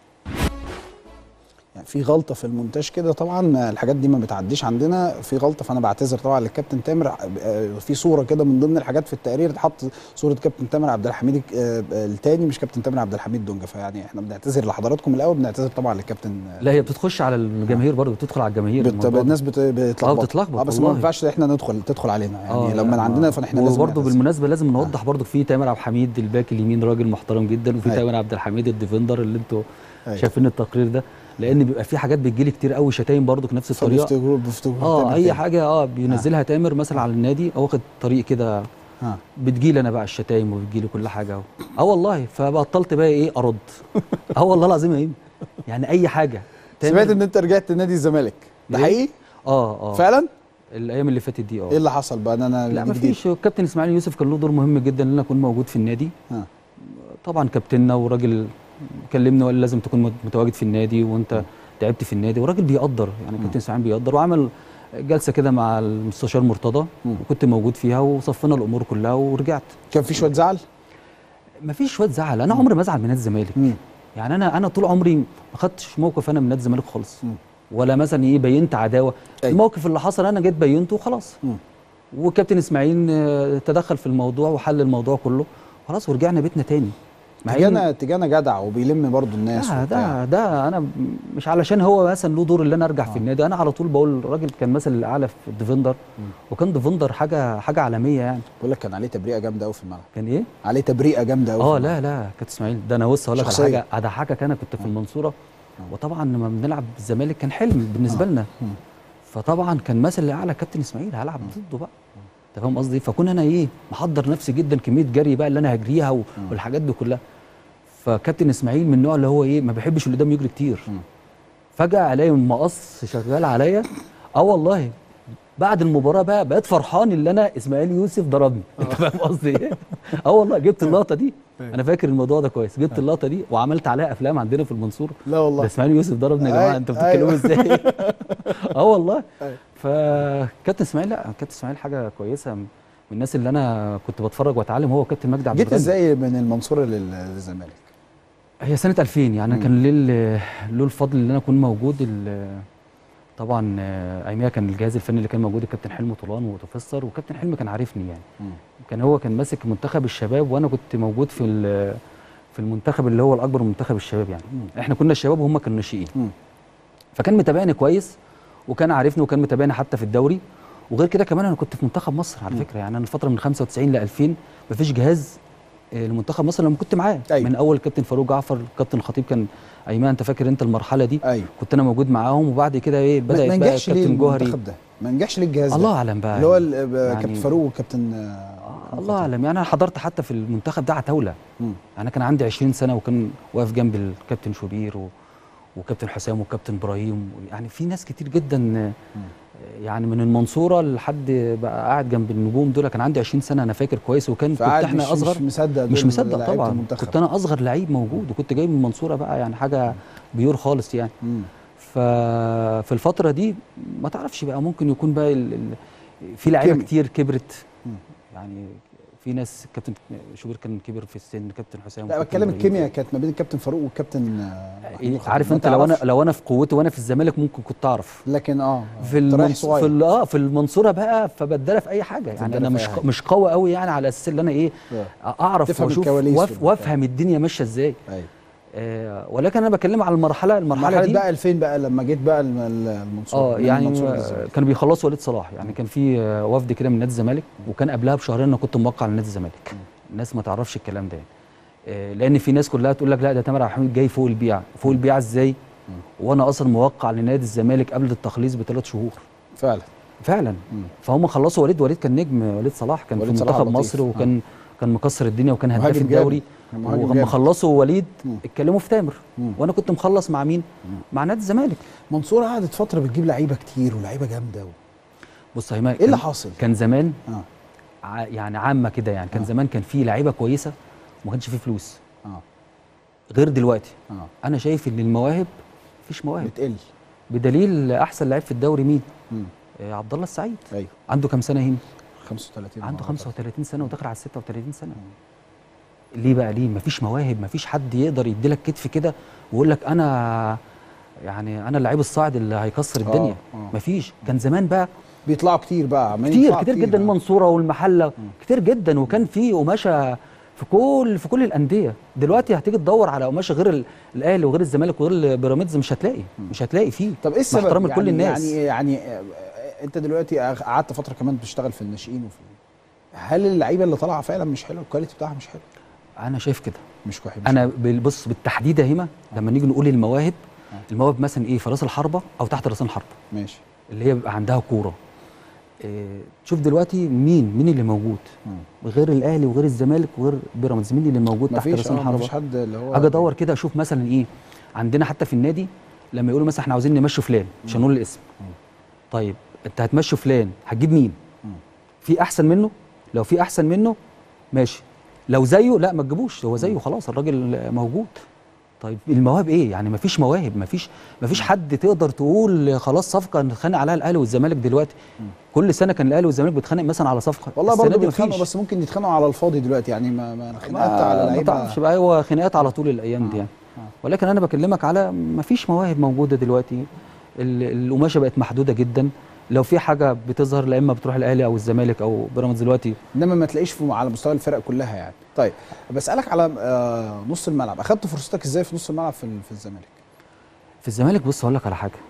يعني في غلطه في المونتاج كده طبعا الحاجات دي ما بتعديش عندنا في غلطه فانا بعتذر طبعا للكابتن تامر آه، في صوره كده من ضمن الحاجات في التقرير اتحط صوره كابتن تامر عبد الحميد آه، التاني مش كابتن تامر عبد الحميد دونجا فيعني احنا بنعتذر لحضراتكم الاول بنعتذر طبعا للكابتن آه، لا هي بتخش على الجماهير برضه بتدخل على الجماهير بت... الموضوع ده. الناس بت... بتلخبط بتتلخبط اه بس ما والله. ينفعش احنا ندخل تدخل علينا يعني آه، لو من لا، عندنا آه. فاحنا لازم وبرضه نعتذر. بالمناسبه لازم نوضح برضه في تامر عبد الحميد الباك اليمين راجل محترم جدا وفي أيوة. تامر عبد الحميد الديفندر اللي انتوا أيوة. شايفين التقرير ده لان بيبقى في حاجات بتجيلي كتير قوي شتايم برضه نفس الطريقه فبيفتكروا بيفتكروا اه تامر اي تاني. حاجه اه بينزلها تامر مثلا على النادي واخد طريق كده ها. بتجيلي انا بقى الشتايم وبتجيلي كل حاجه اهو اه والله فبطلت بقى ايه ارد اه والله العظيم ايه يعني اي حاجه تامر- سمعت ان انت رجعت نادي الزمالك ده إيه؟ حقيقي اه اه فعلا الايام اللي فاتت دي اه ايه اللي حصل بقى انا انا لا دي ما جديد. فيش الكابتن اسماعيل يوسف كان له دور مهم جدا ان انا اكون موجود في النادي ها. طبعا كابتننا وراجل كلمني وقال لازم تكون مت- متواجد في النادي وانت تعبت في النادي وراجل بيقدر يعني كابتن اسماعيل بيقدر وعمل جلسه كده مع المستشار مرتضى مم. وكنت موجود فيها وصفنا الامور كلها ورجعت كان في شويه زعل مفيش شويه زعل انا عمري ما ازعل من نادي الزمالك مم. يعني انا انا طول عمري ما خدتش موقف انا من نادي الزمالك خالص مم. ولا مثلا ايه بينت عداوه أيوة. الموقف اللي حصل انا جيت بينته وخلاص مم. وكابتن اسماعيل آه، تدخل في الموضوع وحل الموضوع كله خلاص ورجعنا بيتنا تاني مع إن- تجانا تجانا جدع وبيلم برضو الناس لا وبتاع. ده ده انا مش علشان هو مثلا له دور اللي انا ارجع آه. في النادي انا على طول بقول الراجل كان مثل الاعلى في الديفندر وكان ديفندر حاجه حاجه عالميه يعني بقول لك كان عليه تبريئه جامده قوي في الملعب كان ايه عليه تبريئه جامده قوي اه لا لا كابتن اسماعيل ده انا بص اقول لك على شخصية. حاجه اضحكك انا كنت في المنصوره وطبعا لما بنلعب الزمالك كان حلم بالنسبه آه. لنا مم. فطبعا كان مثل الاعلى كابتن اسماعيل هلعب ضده بقى انت فاهم قصدي فكون انا ايه محضر نفسي جدا كميه جري بقى اللي انا هجريها و- والحاجات دي كلها فكابتن اسماعيل من النوع اللي هو ايه ما بيحبش اللي قدام يجري كتير مم. فجاه الاقي المقص شغال عليا اه والله بعد المباراه بقى بقيت فرحان اللي انا اسماعيل يوسف ضربني انت فاهم قصدي ايه اه والله جبت اللقطه دي انا فاكر الموضوع ده كويس جبت اللقطه دي وعملت عليها افلام عندنا في المنصوره لا ده والله اسماعيل يوسف ضربني يا جماعه أي- انتوا بتتكلموا أيوة. ازاي اه والله أيوة. فكابتن اسماعيل لا كابتن اسماعيل حاجه كويسه من الناس اللي انا كنت بتفرج واتعلم هو كابتن مجدي عبد جيت الغني ازاي من المنصوره لل- للزمالك هي سنه 2000 يعني مم. أنا كان ليه ال- له الفضل ان انا اكون موجود ال- طبعا آه، اياميها كان الجهاز الفني اللي كان موجود الكابتن حلمي طولان وتفسر وكابتن حلمي كان عارفني يعني مم. كان هو كان ماسك منتخب الشباب وانا كنت موجود في ال- في المنتخب اللي هو الاكبر من منتخب الشباب يعني احنا كنا الشباب وهم كانوا ناشئين مم. فكان متابعني كويس وكان عارفني وكان متابعني حتى في الدوري وغير كده كمان انا كنت في منتخب مصر على فكره يعني انا الفتره من 95 ل 2000 مفيش جهاز آه، لمنتخب مصر لما كنت معاه أيوة. من اول كابتن فاروق جعفر كابتن الخطيب كان ايما انت فاكر انت المرحله دي ايوه كنت انا موجود معاهم وبعد كده ايه ما بدا ما بقى نجحش ليه كابتن جوهري المنتخب ده ما نجحش ليه الجهاز الله ده اعلم بقى اللي هو يعني. ال- يعني- كابتن فاروق وكابتن آه، الله اعلم يعني انا حضرت حتى في المنتخب ده عتاوله مم. انا كان عندي 20 سنه وكان واقف جنب الكابتن شوبير و... وكابتن حسام وكابتن ابراهيم يعني في ناس كتير جدا آه، يعني من المنصوره لحد بقى قاعد جنب النجوم دول كان عندي 20 سنه انا فاكر كويس وكان كنت فقاعد احنا مش- اصغر مش مصدق مش دول مصدق لعيبة طبعا المنتخب. كنت انا اصغر لعيب موجود وكنت جاي من المنصوره بقى يعني حاجه بيور خالص يعني مم. ففي الفتره دي ما تعرفش بقى ممكن يكون بقى ال... ال... في لعيبه كيميا. كتير كبرت مم. يعني في ناس كابتن شوبير كان كبر في السن كابتن حسام لا وكابتن بتكلم إبراهيم. الكيمياء كانت ما بين الكابتن فاروق والكابتن آه، محمود إيه، الخطيب. عارف ما انت لو انا تعرفش. لو انا في قوتي وانا في الزمالك ممكن كنت اعرف لكن اه في أنت رايح المنص... في صغير. ال- اه في المنصوره بقى فبدلها في اي حاجه يعني تبدلها انا في مش أي ق- حاجة. مش قوي قوي يعني على اساس ان انا ايه آه. اعرف تفهم واشوف الكواليس وأف... والبتاع. وافهم الدنيا ماشيه ازاي ايوه آه ولكن انا بكلم على المرحله المرحله مرحله دي بقى 2000 بقى لما جيت بقى الم- ال- المنصوره اه من يعني المنصورة آه، للزمالك. كانوا بيخلصوا وليد صلاح يعني كان في آه، وفد كده من نادي الزمالك وكان قبلها بشهرين انا كنت موقع على نادي الزمالك الناس ما تعرفش الكلام ده يعني. آه، لان في ناس كلها تقول لك لا ده تامر عبد الحميد جاي فوق البيع فوق البيع ازاي وانا اصلا موقع لنادي الزمالك قبل التخليص بثلاث شهور فعلا فعلا مم. فهم خلصوا وليد وليد كان نجم وليد صلاح كان وليد في صلاح منتخب لطيف. مصر وكان كان مكسر الدنيا وكان هداف مهاجم جامد. الدوري كان مهاجم ولما جامد. خلصوا وليد مم. اتكلموا في تامر مم. وانا كنت مخلص مع مين مع نادي الزمالك منصوره قعدت فتره بتجيب لعيبه كتير ولعيبه جامده و... بص يا هيما ايه اللي كان- حاصل؟ كان زمان اه ع- يعني عامه كده يعني كان آه. زمان كان في لعيبه كويسه وما كانش فيه فلوس اه غير دلوقتي اه انا شايف ان المواهب مفيش مواهب بتقل بدليل احسن لعيب في الدوري مين مم. آه عبد الله السعيد ايوه عنده كام سنه هنا 35 عنده مرة. 35 سنه وداخل على 36 سنه ليه بقى ليه مفيش مواهب مفيش حد يقدر يديلك كتف كده ويقول لك انا يعني انا اللعيب الصاعد اللي هيكسر الدنيا آه. مفيش كان زمان بقى بيطلعوا كتير بقى عمالين كتير يطلعوا كتير جدا آه. المنصوره والمحله كتير جدا وكان في قماشه في كل في كل الانديه دلوقتي هتيجي تدور على قماشه غير ال- الاهلي وغير الزمالك وغير بيراميدز مش هتلاقي مش هتلاقي فيه طب ايه السبب؟ مع احترامي لكل يعني الناس يعني يعني آه، آه، انت دلوقتي قعدت فتره كمان بتشتغل في الناشئين وفي هل اللعيبه اللي طالعه فعلا مش حلوه الكواليتي بتاعها مش حلو انا شايف كده مش كويس انا بال- بص بالتحديد يا هيما لما نيجي نقول المواهب المواهب مثلا ايه في راس الحربه او تحت راس الحربه ماشي اللي هي بيبقى عندها كوره إيه شوف دلوقتي مين مين اللي موجود مم. غير الاهلي وغير الزمالك وغير بيراميدز مين اللي موجود تحت مفيش راس اه الحربه مفيش حد اللي هو اجي ادور كده اشوف مثلا ايه عندنا حتى في النادي لما يقولوا مثلا احنا عاوزين نمشي فلان مش هنقول الاسم طيب انت هتمشي فلان هتجيب مين مم. في احسن منه لو في احسن منه ماشي لو زيه لا ما تجيبوش هو زيه خلاص الراجل موجود طيب المواهب ايه يعني مفيش مواهب مفيش مفيش حد تقدر تقول خلاص صفقه نتخانق عليها الاهلي والزمالك دلوقتي كل سنه كان الاهلي والزمالك بيتخانق مثلا على صفقه والله السنة برضه دي بيتخانقوا مفيش. بس ممكن يتخانقوا على الفاضي دلوقتي يعني ما ما خناقات ما, على ما لعيبه تعرفش بقى هو خناقات على طول الايام دي آه. يعني ولكن انا بكلمك على مفيش مواهب موجوده دلوقتي ال- القماشه بقت محدوده جدا لو في حاجه بتظهر لا اما بتروح الاهلي او الزمالك او بيراميدز دلوقتي انما ما تلاقيش في على مستوى الفرق كلها يعني طيب بسالك على آه، نص الملعب اخدت فرصتك ازاي في نص الملعب في ال- في الزمالك في الزمالك بص هقول لك على حاجه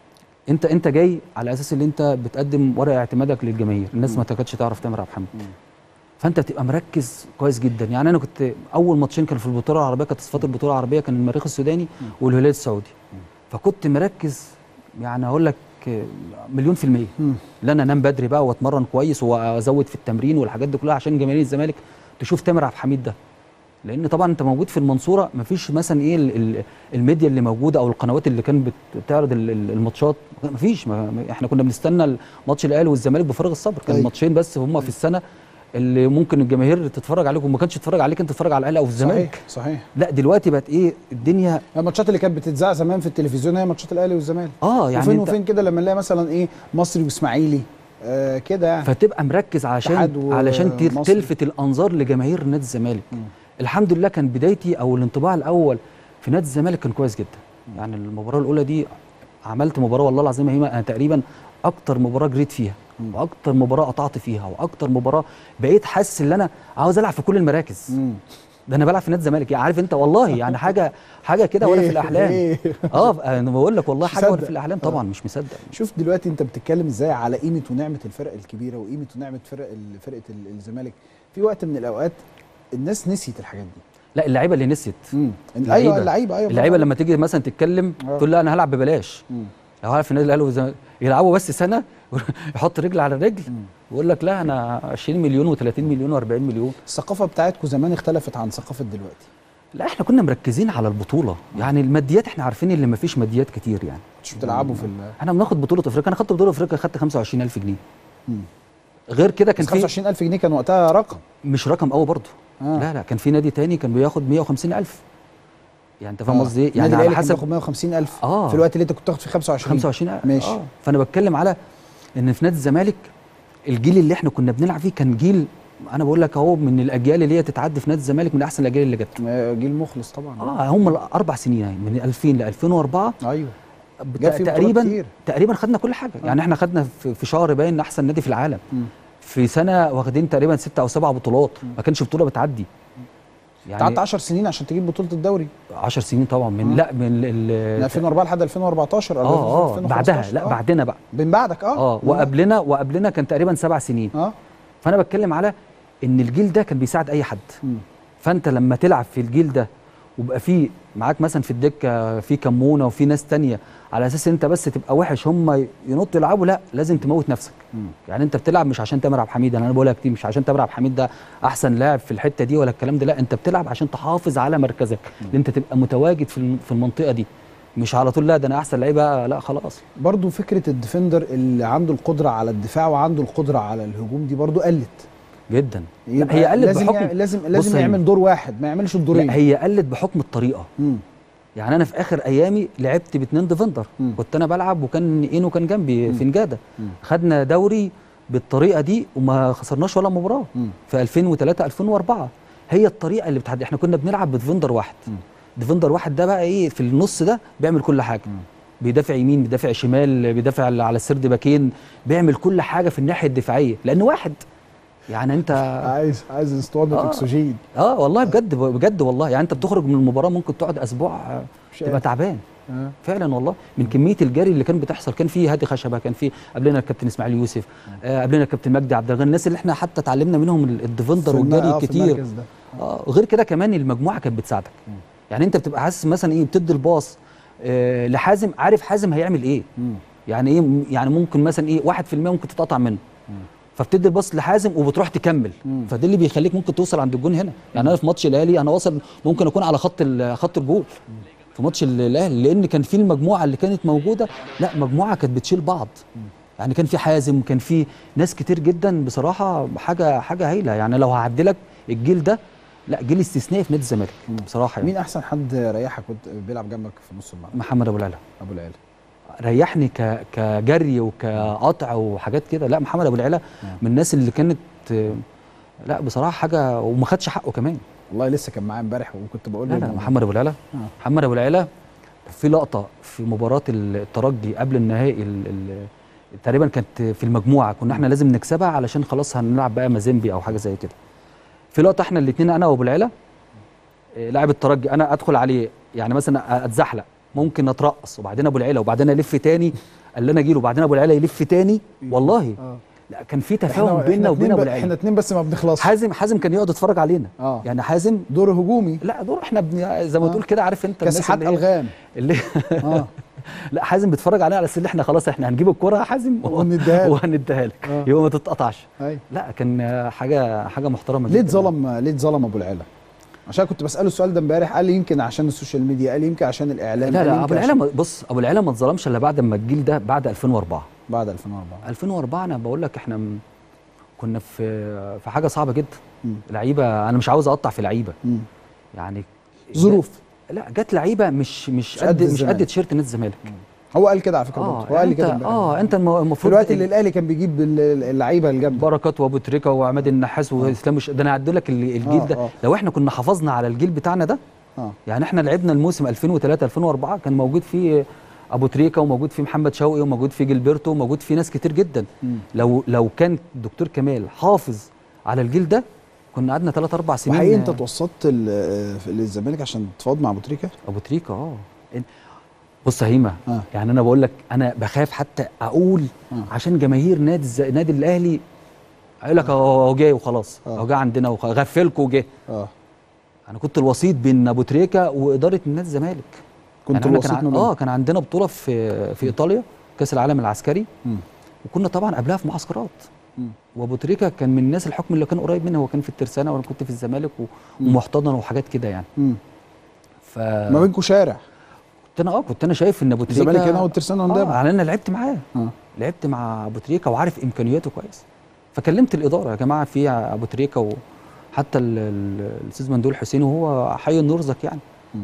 انت انت جاي على اساس ان انت بتقدم ورق اعتمادك للجماهير الناس ما كانتش تعرف تعمل عبد الحميد فانت بتبقى مركز كويس جدا يعني انا كنت اول ماتشين كانوا في البطوله العربيه كانت تصفيات البطوله العربيه كان المريخ السوداني والهلال السعودي فكنت مركز يعني هقول لك مليون في الميه مم. لا انا انام بدري بقى واتمرن كويس وازود في التمرين والحاجات دي كلها عشان جماهير الزمالك تشوف تامر عبد الحميد ده لان طبعا انت موجود في المنصوره مفيش مثلا ايه ال- ال- الميديا اللي موجوده او القنوات اللي كانت بت- بتعرض ال- ال- الماتشات مفيش ما ما- احنا كنا بنستنى ماتش الاهلي والزمالك بفارغ الصبر كان أيوة. ماتشين بس هم في السنه اللي ممكن الجماهير تتفرج عليكم وما كانتش تتفرج عليك انت تتفرج على الاهلي او في الزمالك صحيح صحيح لا دلوقتي بقت ايه الدنيا الماتشات اللي كانت بتتذاع زمان في التلفزيون هي ماتشات الاهلي والزمالك اه يعني وفين انت وفين كده لما نلاقي مثلا ايه مصري واسماعيلي آه كده يعني فتبقى مركز اتحاد علشان و- علشان تل- مصري. تلفت الانظار لجماهير نادي الزمالك الحمد لله كان بدايتي او الانطباع الاول في نادي الزمالك كان كويس جدا يعني المباراه الاولى دي عملت مباراه والله العظيم هي انا تقريبا اكتر مباراه جريت فيها واكتر مباراه قطعت فيها واكتر مباراه بقيت حاسس ان انا عاوز العب في كل المراكز مم. ده انا بلعب في نادي الزمالك يعني عارف انت والله يعني حاجه حاجه كده وانا في إيه؟ الاحلام إيه؟ اه انا بقول لك والله مش حاجه وانا مصدق. في الاحلام طبعا مش مصدق شوف دلوقتي انت بتتكلم ازاي على قيمه ونعمه الفرق الكبيره وقيمه ونعمه فرق ال- فرقه ال- الزمالك في وقت من الاوقات الناس نسيت الحاجات دي لا اللعيبه اللي نسيت مم. اللعيبة. ايوه اللعيبه ايوه اللعيبه لما تيجي مثلا تتكلم آه. تقول لا انا هلعب ببلاش مم. لو عارف النادي الاهلي والزمالك يلعبوا بس سنه يحط رجل على رجل ويقول لك لا انا 20 مليون و30 مليون و40 مليون الثقافه بتاعتكم زمان اختلفت عن ثقافه دلوقتي لا احنا كنا مركزين على البطوله يعني الماديات احنا عارفين اللي ما فيش ماديات كتير يعني مش بتلعبوا في ال احنا بناخد بطوله افريقيا انا خدت بطوله افريقيا خدت 25000 جنيه مم. غير كده كان بس في 25000 جنيه كان وقتها رقم مش رقم قوي برضه آه. لا لا كان في نادي تاني كان بياخد 150000 يعني انت فاهم آه. قصدي ايه النادي يعني على الأهلي كان حسب بياخد 150000 آه. في الوقت اللي انت كنت تاخد فيه 25 25 ماشي. اه فانا بتكلم على ان في نادي الزمالك الجيل اللي احنا كنا بنلعب فيه كان جيل انا بقول لك اهو من الاجيال اللي هي تتعدي في نادي الزمالك من احسن الاجيال اللي جت آه، جيل مخلص طبعا اه هم الاربع سنين يعني من 2000 ل 2004 ايوه بتا- جاب فيه بطولات تقريبا كتير. تقريبا خدنا كل حاجه يعني احنا خدنا في في شهر باين احسن نادي في العالم مم. في سنه واخدين تقريبا ستة او سبعة بطولات ما كانش بطوله بتعدي انت قعدت 10 سنين عشان تجيب بطوله الدوري 10 سنين طبعا من لا من ال- من 2004 لحد 2014 أو اه اه 2015. بعدها لا آه. بعدنا بقى من بعدك اه اه وقبلنا وقبلنا كان تقريبا سبع سنين اه فانا بتكلم على ان الجيل ده كان بيساعد اي حد مم. فانت لما تلعب في الجيل ده ويبقى في معاك مثلا في الدكه في كمونه وفي ناس تانية على اساس انت بس تبقى وحش هم ينطوا يلعبوا لا لازم تموت نفسك مم. يعني انت بتلعب مش عشان تامر عبد الحميد انا بقولها كتير مش عشان تامر عبد الحميد ده احسن لاعب في الحته دي ولا الكلام ده لا انت بتلعب عشان تحافظ على مركزك ان انت تبقى متواجد في الم- في المنطقه دي مش على طول لا ده انا احسن لعيب بقى، لا خلاص برضو فكره الديفندر اللي عنده القدره على الدفاع وعنده القدره على الهجوم دي برضو قلت جدا لا يبقى هي قلت لازم بحكم يع- لازم بص لازم هي- يعمل دور واحد ما يعملش الدورين لا هي قلت بحكم الطريقه مم. يعني انا في اخر ايامي لعبت باتنين ديفندر مم. كنت انا بلعب وكان اينو كان جنبي مم. في نجاده مم. خدنا دوري بالطريقه دي وما خسرناش ولا مباراه مم. في 2003 2004 هي الطريقه اللي بتحدي احنا كنا بنلعب بديفندر واحد مم. ديفندر واحد ده بقى ايه في النص ده بيعمل كل حاجه مم. بيدافع يمين بيدافع شمال بيدافع على السرد باكين بيعمل كل حاجه في الناحيه الدفاعيه لان واحد يعني انت عايز عايز اسطوانه آه. اكسجين اه والله بجد بجد والله يعني انت بتخرج من المباراه ممكن تقعد اسبوع آه، مش تبقى قادر. تعبان آه. فعلا والله من كميه الجري اللي كان بتحصل كان في هادي خشبه كان في قبلنا الكابتن اسماعيل يوسف آه قبلنا الكابتن مجدي عبد الغني الناس اللي احنا حتى اتعلمنا منهم ال- الديفندر في الم- آه، والجري في كتير المركز ده. اه غير كده كمان المجموعه كانت بتساعدك يعني انت بتبقى حاسس مثلا ايه بتدي الباص آه لحازم عارف حازم هيعمل ايه مم. يعني ايه م- يعني ممكن مثلا ايه 1% ممكن تتقطع منه فبتدي الباص لحازم وبتروح تكمل مم. فده اللي بيخليك ممكن توصل عند الجون هنا يعني انا في ماتش الاهلي انا واصل ممكن اكون على خط ال- خط الجول في ماتش ال- الاهلي لان كان في المجموعه اللي كانت موجوده لا مجموعه كانت بتشيل بعض يعني كان في حازم كان في ناس كتير جدا بصراحه حاجه حاجه هايله يعني لو هعدلك الجيل ده لا جيل استثنائي في نادي الزمالك بصراحه يعني مين احسن حد ريحك كنت بيلعب جنبك في نص الملعب محمد ابو العلا ابو العلا ريحني ك... كجري وكقطع وحاجات كده لا محمد ابو العلا من الناس اللي كانت آه، لا بصراحه حاجه وما خدش حقه كمان والله لسه كان معايا امبارح وكنت بقول لا له لا إنه- محمد ابو العلا آه. محمد ابو العلا في لقطه في مباراه الترجي قبل النهائي ال... ال... تقريبا كانت في المجموعه كنا احنا لازم نكسبها علشان خلاص هنلعب بقى مازيمبي او حاجه زي كده في لقطه احنا الاثنين انا وابو العلا آه، لاعب الترجي انا ادخل عليه يعني مثلا اتزحلق ممكن اترقص وبعدين ابو العلا وبعدين الف تاني قال لي انا اجيله وبعدين ابو العلا يلف تاني والله آه. لا كان في إحنا- تفاهم إحنا بيننا وبين اتنين ابو ب- العلا احنا اتنين بس ما بنخلصش حازم حازم كان يقعد يتفرج علينا اه يعني حازم دور هجومي لا دور احنا بن... زي ما آه. تقول كده عارف انت الناس كاسحات اللي هي- الغام اللي اه لا حازم بيتفرج علينا على اساس ان احنا خلاص احنا هنجيب الكرة يا حازم ونديها لك. وهنديها لك آه. يبقى ما تتقطعش ايوه لا كان حاجه حاجه محترمه ليه جدا اتظلم ليه اتظلم ابو العلا عشان كنت بساله السؤال ده امبارح قال لي يمكن عشان السوشيال ميديا قال لي يمكن عشان الاعلام لا قال لي لا يمكن ابو العلا عشان- ما- بص ابو العلا ما اتظلمش الا بعد ما الجيل ده بعد 2004 بعد 2004 2004 انا بقول لك احنا م- كنا في في حاجه صعبه جدا مم. لعيبه انا مش عاوز اقطع في لعيبه مم. يعني ظروف لا جت لعيبه مش مش مش قد قد مش الزمالك. قد تيشيرت نادي الزمالك هو قال كده على فكره اه برضه هو قال لي انت كده امبارح. اه انت الم- في المفروض الوقت اللي الاهلي كان بيجيب ال- اللعيبه الجامده بركات وابو تريكه وعماد النحاس واسلام الش- ده انا هعدل لك ال- الجيل آه، ده آه. لو احنا كنا حافظنا على الجيل بتاعنا ده اه يعني احنا لعبنا الموسم 2003 2004 كان موجود فيه ابو تريكه وموجود فيه محمد شوقي وموجود فيه جilberto وموجود فيه ناس كتير جدا مم. لو لو كان الدكتور كمال حافظ على الجيل ده كنا قعدنا 3 4 سنين وحقيقي انت آه، توسطت ال- في- للزمالك عشان تتفاوض مع ابو تريكه ابو تريكه اه إن- بص يا هيما آه. يعني انا بقول لك انا بخاف حتى اقول آه. عشان جماهير نادي الز... نادي الاهلي هيقول لك اهو هو جاي وخلاص آه. اهو جه عندنا وخ- غفلكوا وجه اه انا كنت الوسيط بين ابو تريكه واداره نادي الزمالك كنت يعني إحنا الوسيط كان ما عن... بين- اه كان عندنا بطوله في في ايطاليا كاس العالم العسكري مم. وكنا طبعا قبلها في معسكرات مم. وابو تريكه كان من الناس الحكم اللي كان قريب مني هو كان في الترسانه وانا كنت في الزمالك و... ومحتضن وحاجات كده يعني مم. ف ما بينكم شارع كنت انا اه كنت انا شايف ان ابو تريكه الزمالك هنا والترسانه اه قدام يعني انا لعبت معاه اه لعبت مع ابو تريكه وعارف امكانياته كويس فكلمت الاداره يا جماعه في ابو تريكه وحتى ال- ال- الاستاذ مندول حسين وهو حي نرزق يعني مم.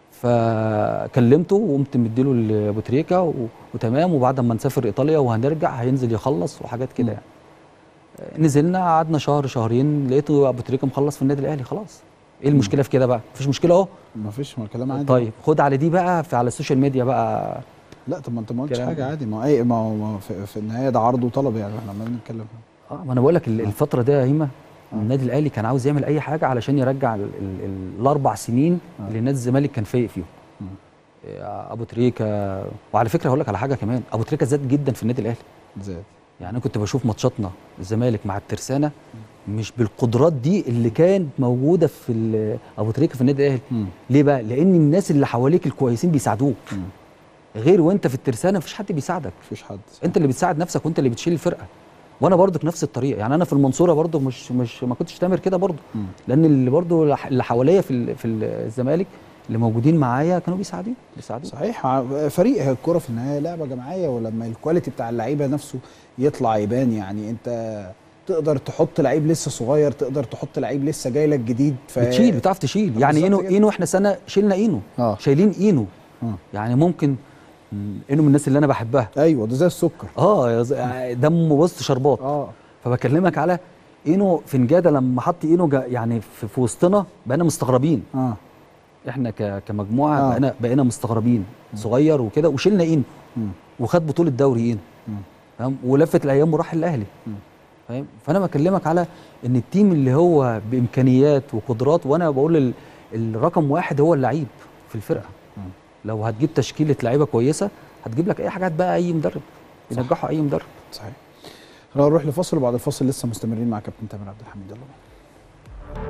فكلمته وقمت مديله لابو تريكه و... وتمام وبعد ما نسافر ايطاليا وهنرجع هينزل يخلص وحاجات كده مم. يعني آه، نزلنا قعدنا شهر شهرين لقيته ابو تريكه مخلص في النادي الاهلي خلاص ايه المشكله في كده بقى مفيش مشكله اهو ما فيش ما الكلام عادي طيب خد على دي بقى في على السوشيال ميديا بقى لا طب ما انت ما قلتش كلام. حاجه عادي ما هو اي ما هو ما هو في, في النهايه ده عرض وطلب يعني احنا عمالين نتكلم اه ما انا بقول لك ال- الفتره دي يا هيما النادي الاهلي كان عاوز يعمل اي حاجه علشان يرجع ال ال ال الاربع سنين آه. اللي نادي الزمالك كان فايق فيهم مم. آه، ابو تريكه وعلى فكره هقول لك على حاجه كمان ابو تريكه زاد جدا في النادي الاهلي زاد يعني انا كنت بشوف ماتشاتنا الزمالك مع الترسانه مش بالقدرات دي اللي كانت موجوده في ال- ابو تريكه في النادي الاهلي مم. ليه بقى لان الناس اللي حواليك الكويسين بيساعدوك مم. غير وانت في الترسانه مفيش حد بيساعدك مفيش حد انت اللي بتساعد نفسك وانت اللي بتشيل الفرقه وانا برضك نفس الطريقه يعني انا في المنصوره برضو مش مش ما كنتش تامر كده برضو مم. لان اللي برضو اللي حواليا في ال- في الزمالك اللي موجودين معايا كانوا بيساعدوني بيساعدوني صحيح ع- فريق هي الكوره في النهايه لعبه جماعيه ولما الكواليتي بتاع اللعيبه نفسه يطلع يبان يعني انت تقدر تحط لعيب لسه صغير تقدر تحط لعيب لسه جاي لك جديد ف... بتشيل بتعرف تشيل يعني بالظبط اينو كده. اينو احنا سنه شلنا اينو اه شايلين اينو آه. يعني ممكن مم، اينو من الناس اللي انا بحبها ايوه ده زي السكر اه يا ز- دمه بص شربات اه فبكلمك على اينو في نجاده لما حط اينو جا يعني في, في وسطنا بقينا مستغربين اه احنا ك- كمجموعه آه. بقينا بقينا مستغربين صغير وكده وشلنا اينو مم. وخد بطوله دوري اينو مم. فاهم ولفت الايام وراح الاهلي مم. فاهم فانا بكلمك على ان التيم اللي هو بامكانيات وقدرات وانا بقول ال- الرقم واحد هو اللعيب في الفرقه مم. لو هتجيب تشكيله لعيبه كويسه هتجيب لك اي حاجات بقى اي مدرب ينجحوا اي مدرب صحيح خلينا نروح لفاصل وبعد الفاصل لسه مستمرين مع كابتن تامر عبد الحميد يلا بينا.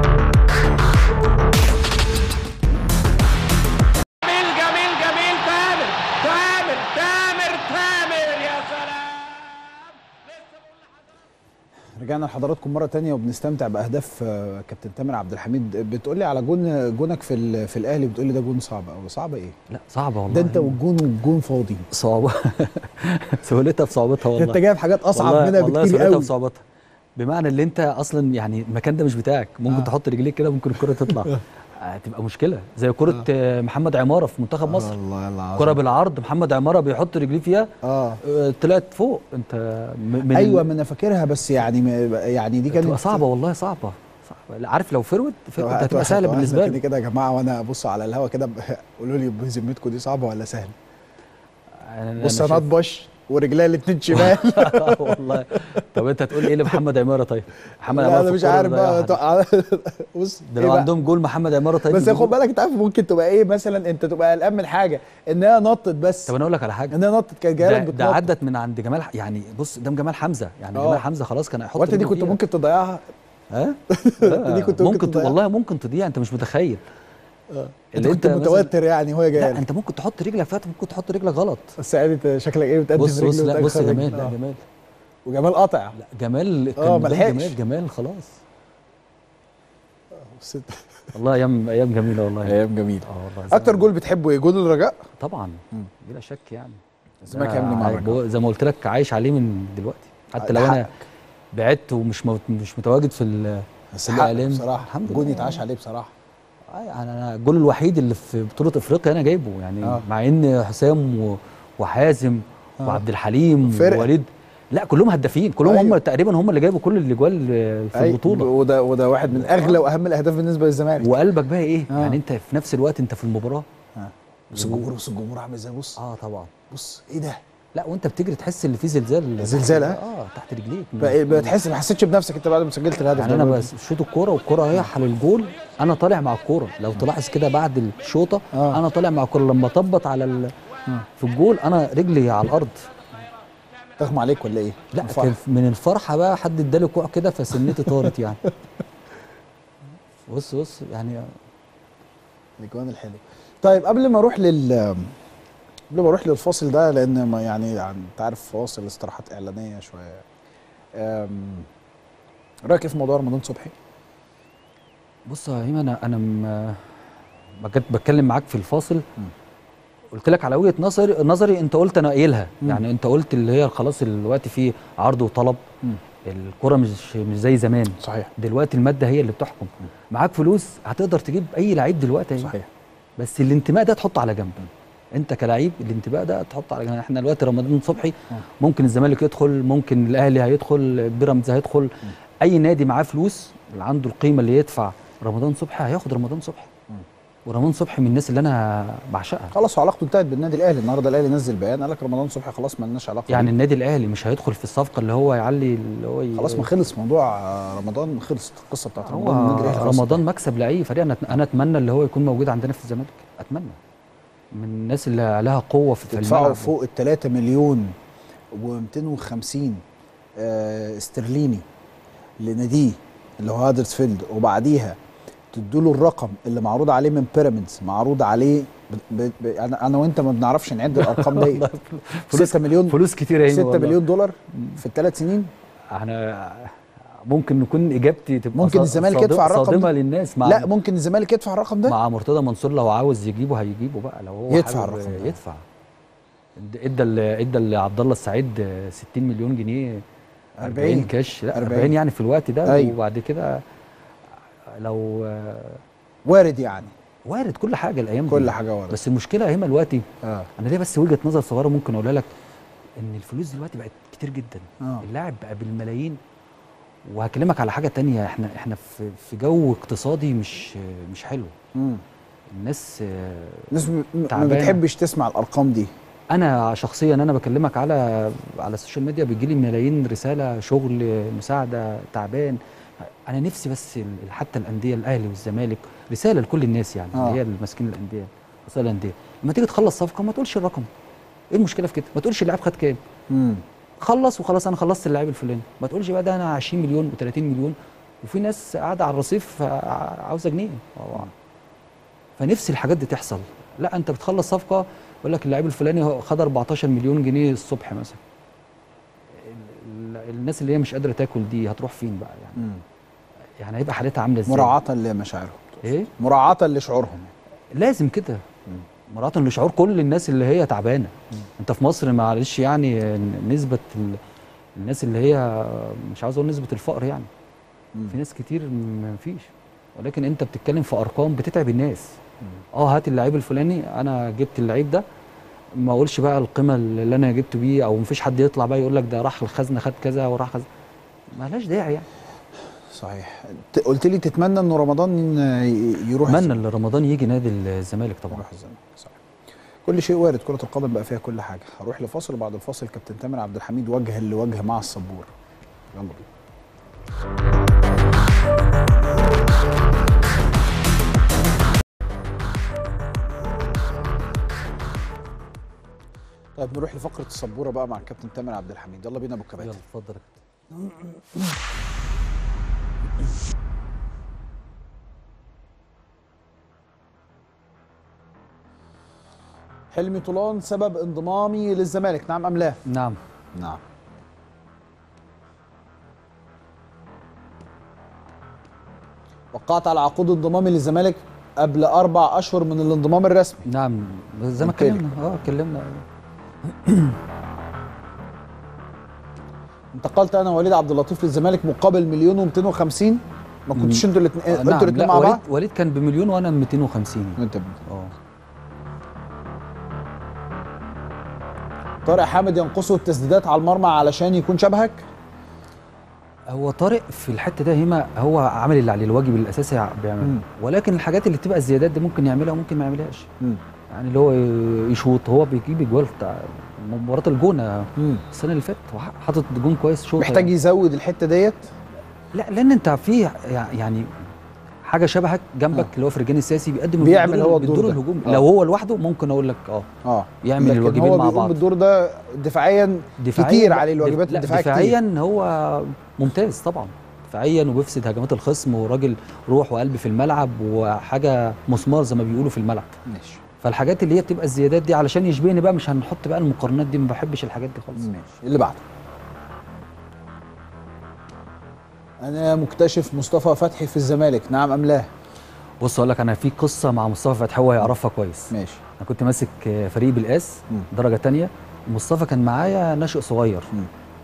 جميل جميل جميل تامر تامر تامر تامر يا سلام رجعنا لحضراتكم مره تانية وبنستمتع باهداف آه، كابتن تامر عبد الحميد بتقول لي على جون جونك في ال- في الاهلي بتقول لي ده جون صعب قوي صعب ايه لا صعبه والله ده انت والجون والجون فاضي صعوبه سهولتها في صعوبتها والله انت جايب حاجات اصعب والله منها والله بكتير سهولتها قوي في صعوبتها بمعنى اللي انت اصلا يعني المكان ده مش بتاعك ممكن آه. آه. تحط رجليك كده ممكن الكره تطلع هتبقى مشكله زي كره آه. محمد عماره في منتخب مصر الله العظيم كره بالعرض محمد عماره بيحط رجليه فيها اه آه، طلعت فوق انت م- من ايوه ما انا فاكرها بس يعني م- يعني دي كانت تبقى صعبه والله صعبه صعبه لا، عارف لو فرود فرود هاتوا- هتبقى سهله هاتوا بالنسبه واحدة له كده يا جماعه وانا ابص على الهوا كده ب- قولوا لي بذمتكم دي صعبه ولا سهله أنا- بص أنا انا اطبش ورجليا الاتنين شمال شايف- والله طب انت تقول ايه لمحمد عماره طيب محمد لا عماره انا في مش الكورة عارف ده بقى أحد. تق- بص ده إيه لو بقى؟ عندهم جول محمد عماره طيب بس خد يجيبوا- بالك انت عارف ممكن تبقى ايه مثلا انت تبقى قلقان من حاجه ان هي نطت بس طب انا اقول لك على حاجه ان هي نطت كانت جايه ده, لك ده بتنط عدت من عند جمال ح- يعني بص قدام جمال حمزه يعني آه. جمال حمزه خلاص كان هيحط وانت دي رجله كنت فيها. ممكن تضيعها ها دي كنت ممكن ممكن ت- تضيعها. والله ممكن تضيع انت مش متخيل انت اللي كنت مثلاً- متوتر يعني وهي جايه لا لك. انت ممكن تحط رجلك فات ممكن تحط رجلك غلط بس يعني انت شكلك ايه بتقدم بص رجل بص لا وتأخر بص يا رجل. جمال لا آه. جمال وجمال قطع لا جمال كان آه، قدام ملحقش. جمال جمال خلاص بس انت- والله ايام ايام جميله والله ايام جميله اه والله زي اكتر ما- جول بتحبه ايه جول الرجاء طبعا بلا شك يعني الزمالك ده هيعمل إيه مع عاي- الرجاء؟ زي ما قلت لك عايش عليه من دلوقتي حتى ده لو انا حقك. بعدت ومش مو... مش متواجد في ال... بس في حقك الإعلام. بصراحه الحمد جون لله. يتعاش عليه بصراحه آه يعني انا الجول الوحيد اللي في بطوله افريقيا انا جايبه يعني آه. آه. مع ان حسام و... وحازم آه. آه. وعبد الحليم فرقة. ووليد لا كلهم هدافين كلهم أيوة. هم تقريبا هم اللي جايبوا كل الاجوال في أي، البطوله وده وده واحد من اغلى واهم الاهداف بالنسبه للزمالك وقلبك بقى ايه آه. آه. يعني انت في نفس الوقت انت في المباراه بص الجمهور بص الجمهور عامل ازاي بص اه طبعا بص ايه ده لا وانت بتجري تحس ان في زلزال زلزال، تحت- ها؟ اه تحت رجليك بقى- بتحس ما حسيتش بنفسك انت بعد ما سجلت الهدف يعني ده انا برضه. بس شوط الكوره والكوره رايحه للجول انا طالع مع الكوره لو تلاحظ كده بعد الشوطه آه. آه. انا طالع مع الكوره لما طبط على ال... آه. في الجول انا رجلي على الارض تغمى عليك ولا ايه؟ لا الفرح. كان من الفرحه بقى حد ادالي كوع كده فسنتي طارت يعني بص بص يعني الاجوان الحلو طيب قبل ما اروح لل قبل ما اروح للفاصل ده لان ما يعني عن- انت عارف فواصل استراحات اعلانيه شويه أم، رايك ايه في موضوع رمضان صبحي؟ بص يا هيما انا انا م- ما كنت بتكلم معاك في الفاصل قلت لك على وجهه نظري نظري انت قلت انا قايلها مم. يعني انت قلت اللي هي خلاص الوقت فيه عرض وطلب مم. الكره مش مش زي زمان صحيح دلوقتي الماده هي اللي بتحكم معاك فلوس هتقدر تجيب اي لعيب دلوقتي صحيح بس الانتماء ده تحطه على جنب انت كلاعب الانتماء ده تحطه على جنب احنا دلوقتي رمضان صبحي ممكن الزمالك يدخل ممكن الاهلي هيدخل بيراميدز هيدخل اي نادي معاه فلوس اللي عنده القيمه اللي يدفع رمضان صبحي هياخد رمضان صبحي ورمضان صبحي من الناس اللي انا بعشقها خلاص علاقته انتهت بالنادي الاهلي النهارده الاهلي نزل بيان قال لك رمضان صبحي خلاص ما لناش علاقه يعني بيه. النادي الاهلي مش هيدخل في الصفقه اللي هو يعلي اللي هو ي- خلاص ما خلص موضوع آه، رمضان خلصت القصه بتاعت هو رمضان النادي الاهلي خلاص رمضان مكسب لاي فريق انا انا اتمنى اللي هو يكون موجود عندنا في الزمالك اتمنى من الناس اللي لها قوه في في تدفعوا الملعب فوق ال 3 مليون و250 آه استرليني لناديه اللي هو هادرسفيلد وبعديها تدوا له الرقم اللي معروض عليه من بيراميدز معروض عليه ب... ب... ب... انا انا وانت ما بنعرفش نعد الارقام دي 6 مليون فلوس كتير يا هيما 6 والله. مليون دولار في الثلاث سنين احنا ممكن نكون اجابتي تبقى ممكن صا- الزمالك صادم- يدفع الرقم صادمه ده؟ للناس مع لا ممكن الزمالك يدفع الرقم ده مع مرتضى منصور لو عاوز يجيبه هيجيبه بقى لو هو يدفع حابب الرقم ده. يدفع ادى ال- ادى لعبد الله السعيد 60 مليون جنيه 40 40 كاش لا 40 40 يعني في الوقت ده أيوة. وبعد كده لو آه، وارد يعني وارد كل حاجه الايام دي كل حاجه وارد بس المشكله يا هيما دلوقتي اه انا ليه بس وجهه نظر صغيره ممكن اقولها لك ان الفلوس دلوقتي بقت كتير جدا آه. اللاعب بقى بالملايين وهكلمك على حاجه تانية احنا احنا في في جو اقتصادي مش مش حلو مم. الناس آه، الناس م- م- ما تعبانة. بتحبش تسمع الارقام دي انا شخصيا انا بكلمك على على السوشيال ميديا بيجي لي ملايين رساله شغل مساعده تعبان انا نفسي بس ال- حتى الانديه الاهلي والزمالك رساله لكل الناس يعني آه. اللي هي الماسكين الانديه رساله الانديه لما تيجي تخلص صفقه ما تقولش الرقم ايه المشكله في كده ما تقولش اللاعب خد كام امم خلص وخلاص انا خلصت اللاعب الفلاني ما تقولش بقى ده انا 20 مليون و30 مليون وفي ناس قاعده على الرصيف ع- عاوزه جنيه طبعا فنفسي الحاجات دي تحصل لا انت بتخلص صفقه يقول لك اللاعب الفلاني هو خد 14 مليون جنيه الصبح مثلا ال- ال- الناس اللي هي مش قادره تاكل دي هتروح فين بقى يعني امم يعني هيبقى حالتها عامله ازاي مراعاه لمشاعرهم ايه مراعاه لشعورهم لازم كده مراعاة لشعور كل الناس اللي هي تعبانه انت في مصر معلش يعني نسبه ال- الناس اللي هي مش عاوز اقول نسبه الفقر يعني في ناس كتير ما فيش ولكن انت بتتكلم في ارقام بتتعب الناس اه هات اللعيب الفلاني انا جبت اللعيب ده ما اقولش بقى القيمه اللي انا جبته بيه او مفيش حد يطلع بقى يقول لك ده راح الخزنه خد كذا وراح خزنه مالهاش داعي يعني صحيح ت- قلت لي تتمنى انه رمضان ي- يروح اتمنى ان رمضان يجي نادي الزمالك طبعا يروح الزمالك صحيح كل شيء وارد كرة القدم بقى فيها كل حاجة هروح لفاصل وبعد الفاصل كابتن تامر عبد الحميد وجها لوجه مع الصبور يلا بينا طيب نروح لفقرة السبورة بقى مع الكابتن تامر عبد الحميد يلا بينا ابو يلا كباتن اتفضل يا كابتن. حلمي طولان سبب انضمامي للزمالك نعم ام لا؟ نعم نعم وقعت على عقود انضمامي للزمالك قبل اربع اشهر من الانضمام الرسمي نعم زي ما قلت لي. اتكلمنا اه اتكلمنا انتقلت انا ووليد عبد اللطيف للزمالك مقابل مليون و250 ما كنتش انتوا الاثنين آه، انتوا نعم الاثنين لا مع وليد بعض؟ وليد كان بمليون وانا 250 انت اه طارق حامد ينقصه التسديدات على المرمى علشان يكون شبهك هو طارق في الحته ده هما هو عامل اللي عليه الواجب الاساسي مم. بيعمله ولكن الحاجات اللي بتبقى الزيادات دي ممكن يعملها وممكن ما يعملهاش مم. يعني اللي هو يشوط هو بيجيب اجوال بتاع مباراه الجونه مم. السنه اللي فاتت هو حاطط جون كويس شوط محتاج يزود الحته ديت لا لان انت في يعني حاجه شبهك جنبك آه. اللي هو فرجاني الساسي بيقدم بيعمل الدور- هو الدور بالدور ده. الهجومي آه. لو هو لوحده ممكن اقول لك اه اه يعمل لكن الواجبين هو مع بيقوم بعض بالدور ده دفاعيا كتير عليه الواجبات لا الدفاعيه كتير دفاعيا هو ممتاز طبعا دفاعيا وبيفسد هجمات الخصم وراجل روح وقلب في الملعب وحاجه مسمار زي ما بيقولوا في الملعب ماشي فالحاجات اللي هي بتبقى الزيادات دي علشان يشبهني بقى مش هنحط بقى المقارنات دي ما بحبش الحاجات دي خالص ماشي اللي بعده انا مكتشف مصطفى فتحي في الزمالك نعم ام لا بص اقول لك انا في قصه مع مصطفى فتحي هو يعرفها كويس ماشي انا كنت ماسك فريق بالقاس مم. درجه تانية مصطفى كان معايا ناشئ صغير مم.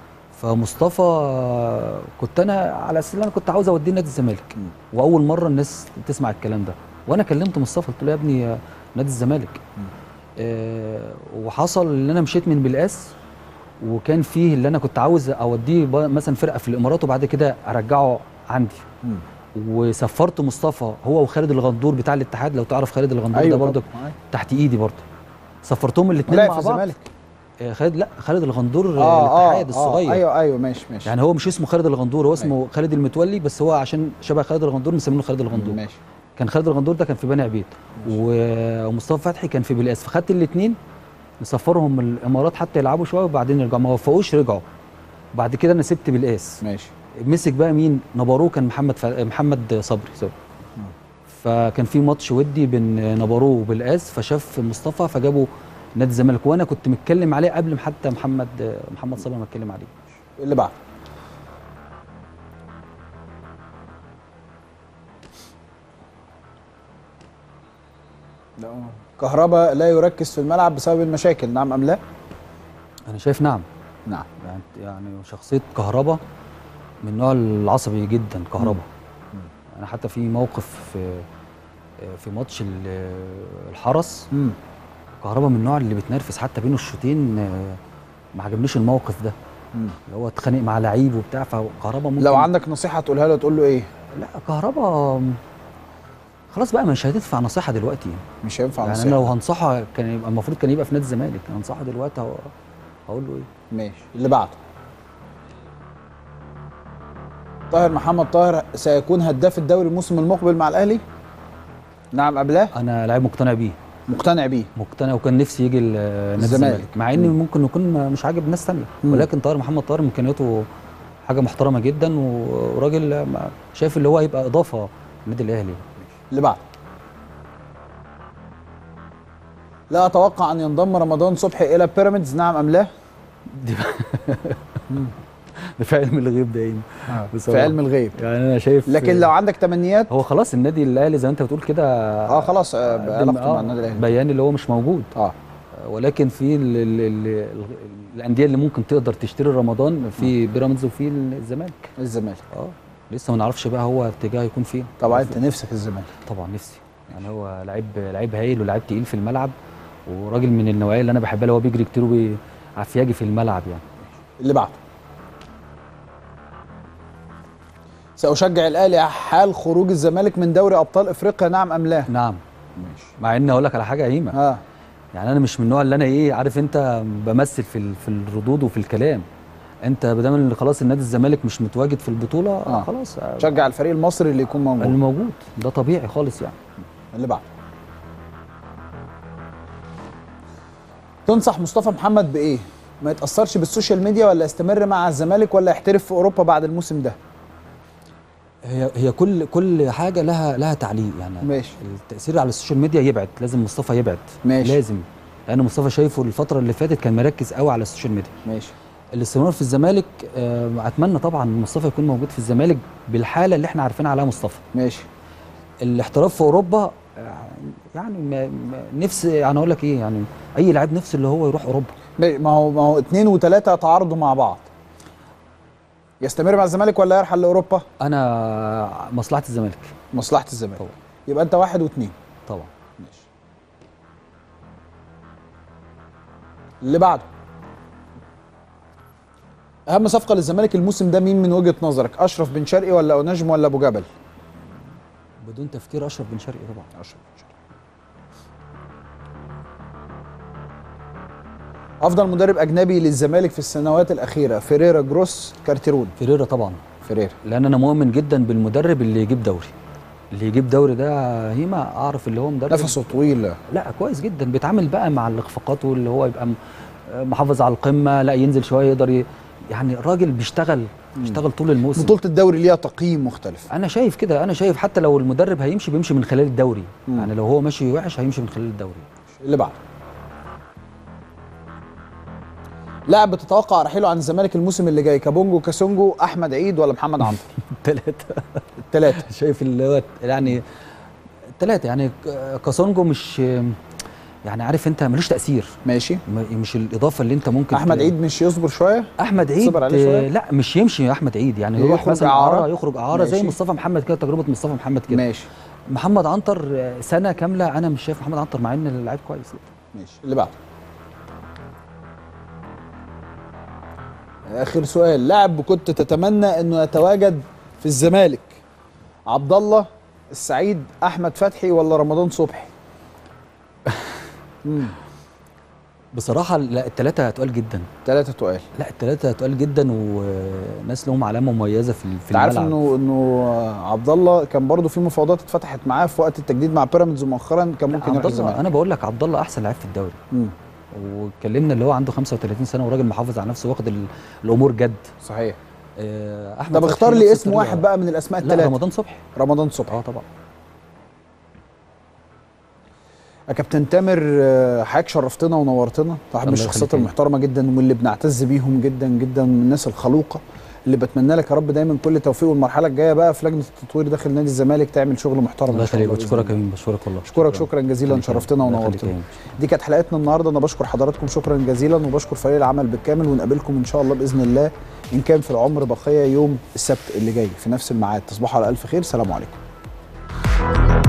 فمصطفى كنت انا على اساس ان انا كنت عاوز اوديه نادي الزمالك مم. واول مره الناس تسمع الكلام ده وانا كلمت مصطفى قلت له يا ابني آه، نادي الزمالك آه وحصل ان انا مشيت من بالقاس وكان فيه اللي انا كنت عاوز اوديه ب- مثلا فرقه في الامارات وبعد كده ارجعه عندي مم. وسفرت مصطفى هو وخالد الغندور بتاع الاتحاد لو تعرف خالد الغندور أيوة ده برضه طبعاً. تحت ايدي برضه سفرتهم الاثنين لاعب مع في بعض الزمالك آه، خالد لا خالد الغندور اه آه اه الاتحاد الصغير آه ايوه ايوه ماشي ماشي يعني هو مش اسمه خالد الغندور هو اسمه خالد المتولي بس هو عشان شبه خالد الغندور مسمينه خالد الغندور ماشي كان خالد الغندور ده كان في بني عبيد و- ومصطفى فتحي كان في بلقاس فخدت الاثنين نسفرهم الامارات حتى يلعبوا شويه وبعدين يرجعوا ما وفقوش رجعوا بعد كده انا سبت بلقاس ماشي مسك بقى مين نبارو كان محمد ف... محمد صبري سوري فكان في ماتش ودي بين نبارو وبلقاس فشاف مصطفى فجابوا نادي الزمالك وانا كنت متكلم عليه قبل ما حتى محمد محمد صبري ما اتكلم عليه اللي بعده لا كهربا لا يركز في الملعب بسبب المشاكل نعم ام لا؟ انا شايف نعم نعم يعني يعني شخصيه كهربا من النوع العصبي جدا كهربا انا حتى في موقف في في ماتش ال- الحرس مم. كهربا من النوع اللي بتنرفز حتى بين الشوطين آه، ما عجبنيش الموقف ده مم. اللي هو اتخانق مع لعيب وبتاع فكهربا ممكن لو عندك نصيحه تقولها له تقول له ايه؟ لا كهربا خلاص بقى مش هتدفع نصيحه دلوقتي مش هينفع يعني انا نصيحه لو هنصحه كان يبقى المفروض كان يبقى في نادي الزمالك هنصحه دلوقتي هو- هقول له ايه ماشي اللي بعده طاهر محمد طاهر سيكون هداف الدوري الموسم المقبل مع الاهلي نعم قبلاه انا لعيب مقتنع بيه مقتنع بيه مقتنع وكان نفسي يجي ال- نادي الزمالك. الزمالك مع ان ممكن يكون مش عاجب ناس ثانيه مم. ولكن طاهر محمد طاهر امكانياته حاجه محترمه جدا و- وراجل ما- شايف اللي هو هيبقى اضافه للنادي الاهلي اللي بعده لا اتوقع ان ينضم رمضان صبحي الى بيراميدز نعم ام لا دي ده في علم الغيب دايما في بصراحة. علم الغيب يعني انا شايف لكن لو عندك تمنيات هو خلاص النادي الاهلي زي ما انت بتقول كده اه خلاص آه، قدم- علاقته مع النادي الاهلي بيان اللي هو مش موجود اه ولكن في ال ال ال ال الانديه اللي ممكن تقدر تشتري رمضان في بيراميدز وفي الزمالك الزمالك اه لسه ما نعرفش بقى هو اتجاهه يكون فين طبعا انت نفسك الزمالك طبعا نفسي يعني هو لعيب لعيب هايل ولاعيب تقيل في الملعب وراجل من النوعيه اللي انا بحبها اللي هو بيجري كتير وعفياجي في الملعب يعني اللي بعده سأشجع الأهلي حال خروج الزمالك من دوري أبطال إفريقيا نعم أم لا؟ نعم مع ان اقول لك على حاجه هيمه اه يعني انا مش من النوع اللي انا ايه عارف انت بمثل في ال- في الردود وفي الكلام انت بدل اللي خلاص النادي الزمالك مش متواجد في البطوله آه. آه. خلاص آه، شجع الفريق المصري اللي يكون موجود اللي موجود ده طبيعي خالص يعني اللي بعده تنصح مصطفى محمد بإيه؟ ما يتأثرش بالسوشيال ميديا ولا يستمر مع الزمالك ولا يحترف في أوروبا بعد الموسم ده؟ هي هي كل كل حاجه لها لها تعليق يعني ماشي. التاثير على السوشيال ميديا يبعد لازم مصطفى يبعد ماشي. لازم لان مصطفى شايفه الفتره اللي فاتت كان مركز قوي على السوشيال ميديا ماشي الاستمرار في الزمالك آه، اتمنى طبعا مصطفى يكون موجود في الزمالك بالحاله اللي احنا عارفين عليها مصطفى ماشي الاحتراف في اوروبا آه، يعني ما ما- نفس يعني اقول لك ايه يعني اي لاعب نفسه اللي هو يروح اوروبا ماشي. ما هو ما هو اتنين وتلاتة يتعارضوا مع بعض يستمر مع الزمالك ولا يرحل لأوروبا؟ انا مصلحه الزمالك مصلحة الزمالك طبعا. يبقى أنت واحد واثنين طبعا ماشي اللي بعده اهم صفقه للزمالك الموسم ده مين من وجهه نظرك اشرف بن شرقي ولا نجم ولا ابو جبل بدون تفكير اشرف بن شرقي طبعا اشرف بن شرقي افضل مدرب اجنبي للزمالك في السنوات الاخيره فيريرا جروس كارتيرون فيريرا طبعا فيريرا لان انا مؤمن جدا بالمدرب اللي يجيب دوري اللي يجيب دوري ده هيما اعرف اللي هو مدرب نفسه طويل لا كويس جدا بيتعامل بقى مع الاخفاقات واللي هو يبقى م- محافظ على القمه لا ينزل شويه يقدر ي... يعني الراجل بيشتغل بيشتغل طول الموسم بطوله الدوري ليها تقييم مختلف انا شايف كده انا شايف حتى لو المدرب هيمشي بيمشي من خلال الدوري مم. يعني لو هو ماشي وحش هيمشي من خلال الدوري اللي بعده لاعب بتتوقع رحيله عن الزمالك الموسم اللي جاي كابونجو كاسونجو احمد عيد ولا محمد عنتر ثلاثه الثلاثه شايف اللي هو يعني ثلاثه يعني ك- كاسونجو مش يعني عارف انت ملوش تاثير ماشي م- مش الاضافه اللي انت ممكن احمد ت- عيد مش يصبر شويه احمد عيد صبر عليه شوية؟ آه، لا مش يمشي يا احمد عيد يعني يروح يخرج مثلا إعارة؟ اعاره يخرج اعاره زي ماشي. مصطفى محمد كده تجربه مصطفى محمد كده ماشي محمد عنتر آه، سنه كامله انا مش شايف محمد عنتر مع ان اللعيب كويس ماشي اللي بعده اخر سؤال لاعب كنت تتمنى انه يتواجد في الزمالك عبد الله السعيد احمد فتحي ولا رمضان صبحي امم بصراحه لا الثلاثه تقال جدا ثلاثه تقال لا الثلاثه تقال جدا وناس لهم علامه مميزه في في انت عارف الملعب انه انه عبد الله كان برضه في مفاوضات اتفتحت معاه في وقت التجديد مع بيراميدز ومؤخرا كان ممكن يروح عبد الله الزمالك انا بقول لك عبد الله احسن لعيب في الدوري مم. واتكلمنا اللي هو عنده 35 سنه وراجل محافظ على نفسه واخد ال- الامور جد صحيح آه، احمد طب فتحي اختار نفس لي اسم الطريقة. واحد بقى من الاسماء لا الثلاثه رمضان صبحي رمضان صبحي اه طبعا يا كابتن تامر آه، حضرتك شرفتنا ونورتنا واحد من الله الشخصيات يخليك. المحترمه جدا واللي بنعتز بيهم جدا جدا من الناس الخلوقه اللي بتمنى لك يا رب دايما كل توفيق والمرحله الجايه بقى في لجنه التطوير داخل نادي الزمالك تعمل شغل محترم الله إن شاء يخليك بإذن بشكرك يا الله. مين بشكرك والله اشكرك شكرا جزيلا خليك يا شرفتنا مين. الله يخليك يا ونورتنا مين. دي كانت حلقتنا النهارده انا بشكر حضراتكم شكرا جزيلا وبشكر فريق العمل بالكامل ونقابلكم ان شاء الله باذن الله ان كان في العمر بقيه يوم السبت اللي جاي في نفس الميعاد تصبحوا على الف خير سلام عليكم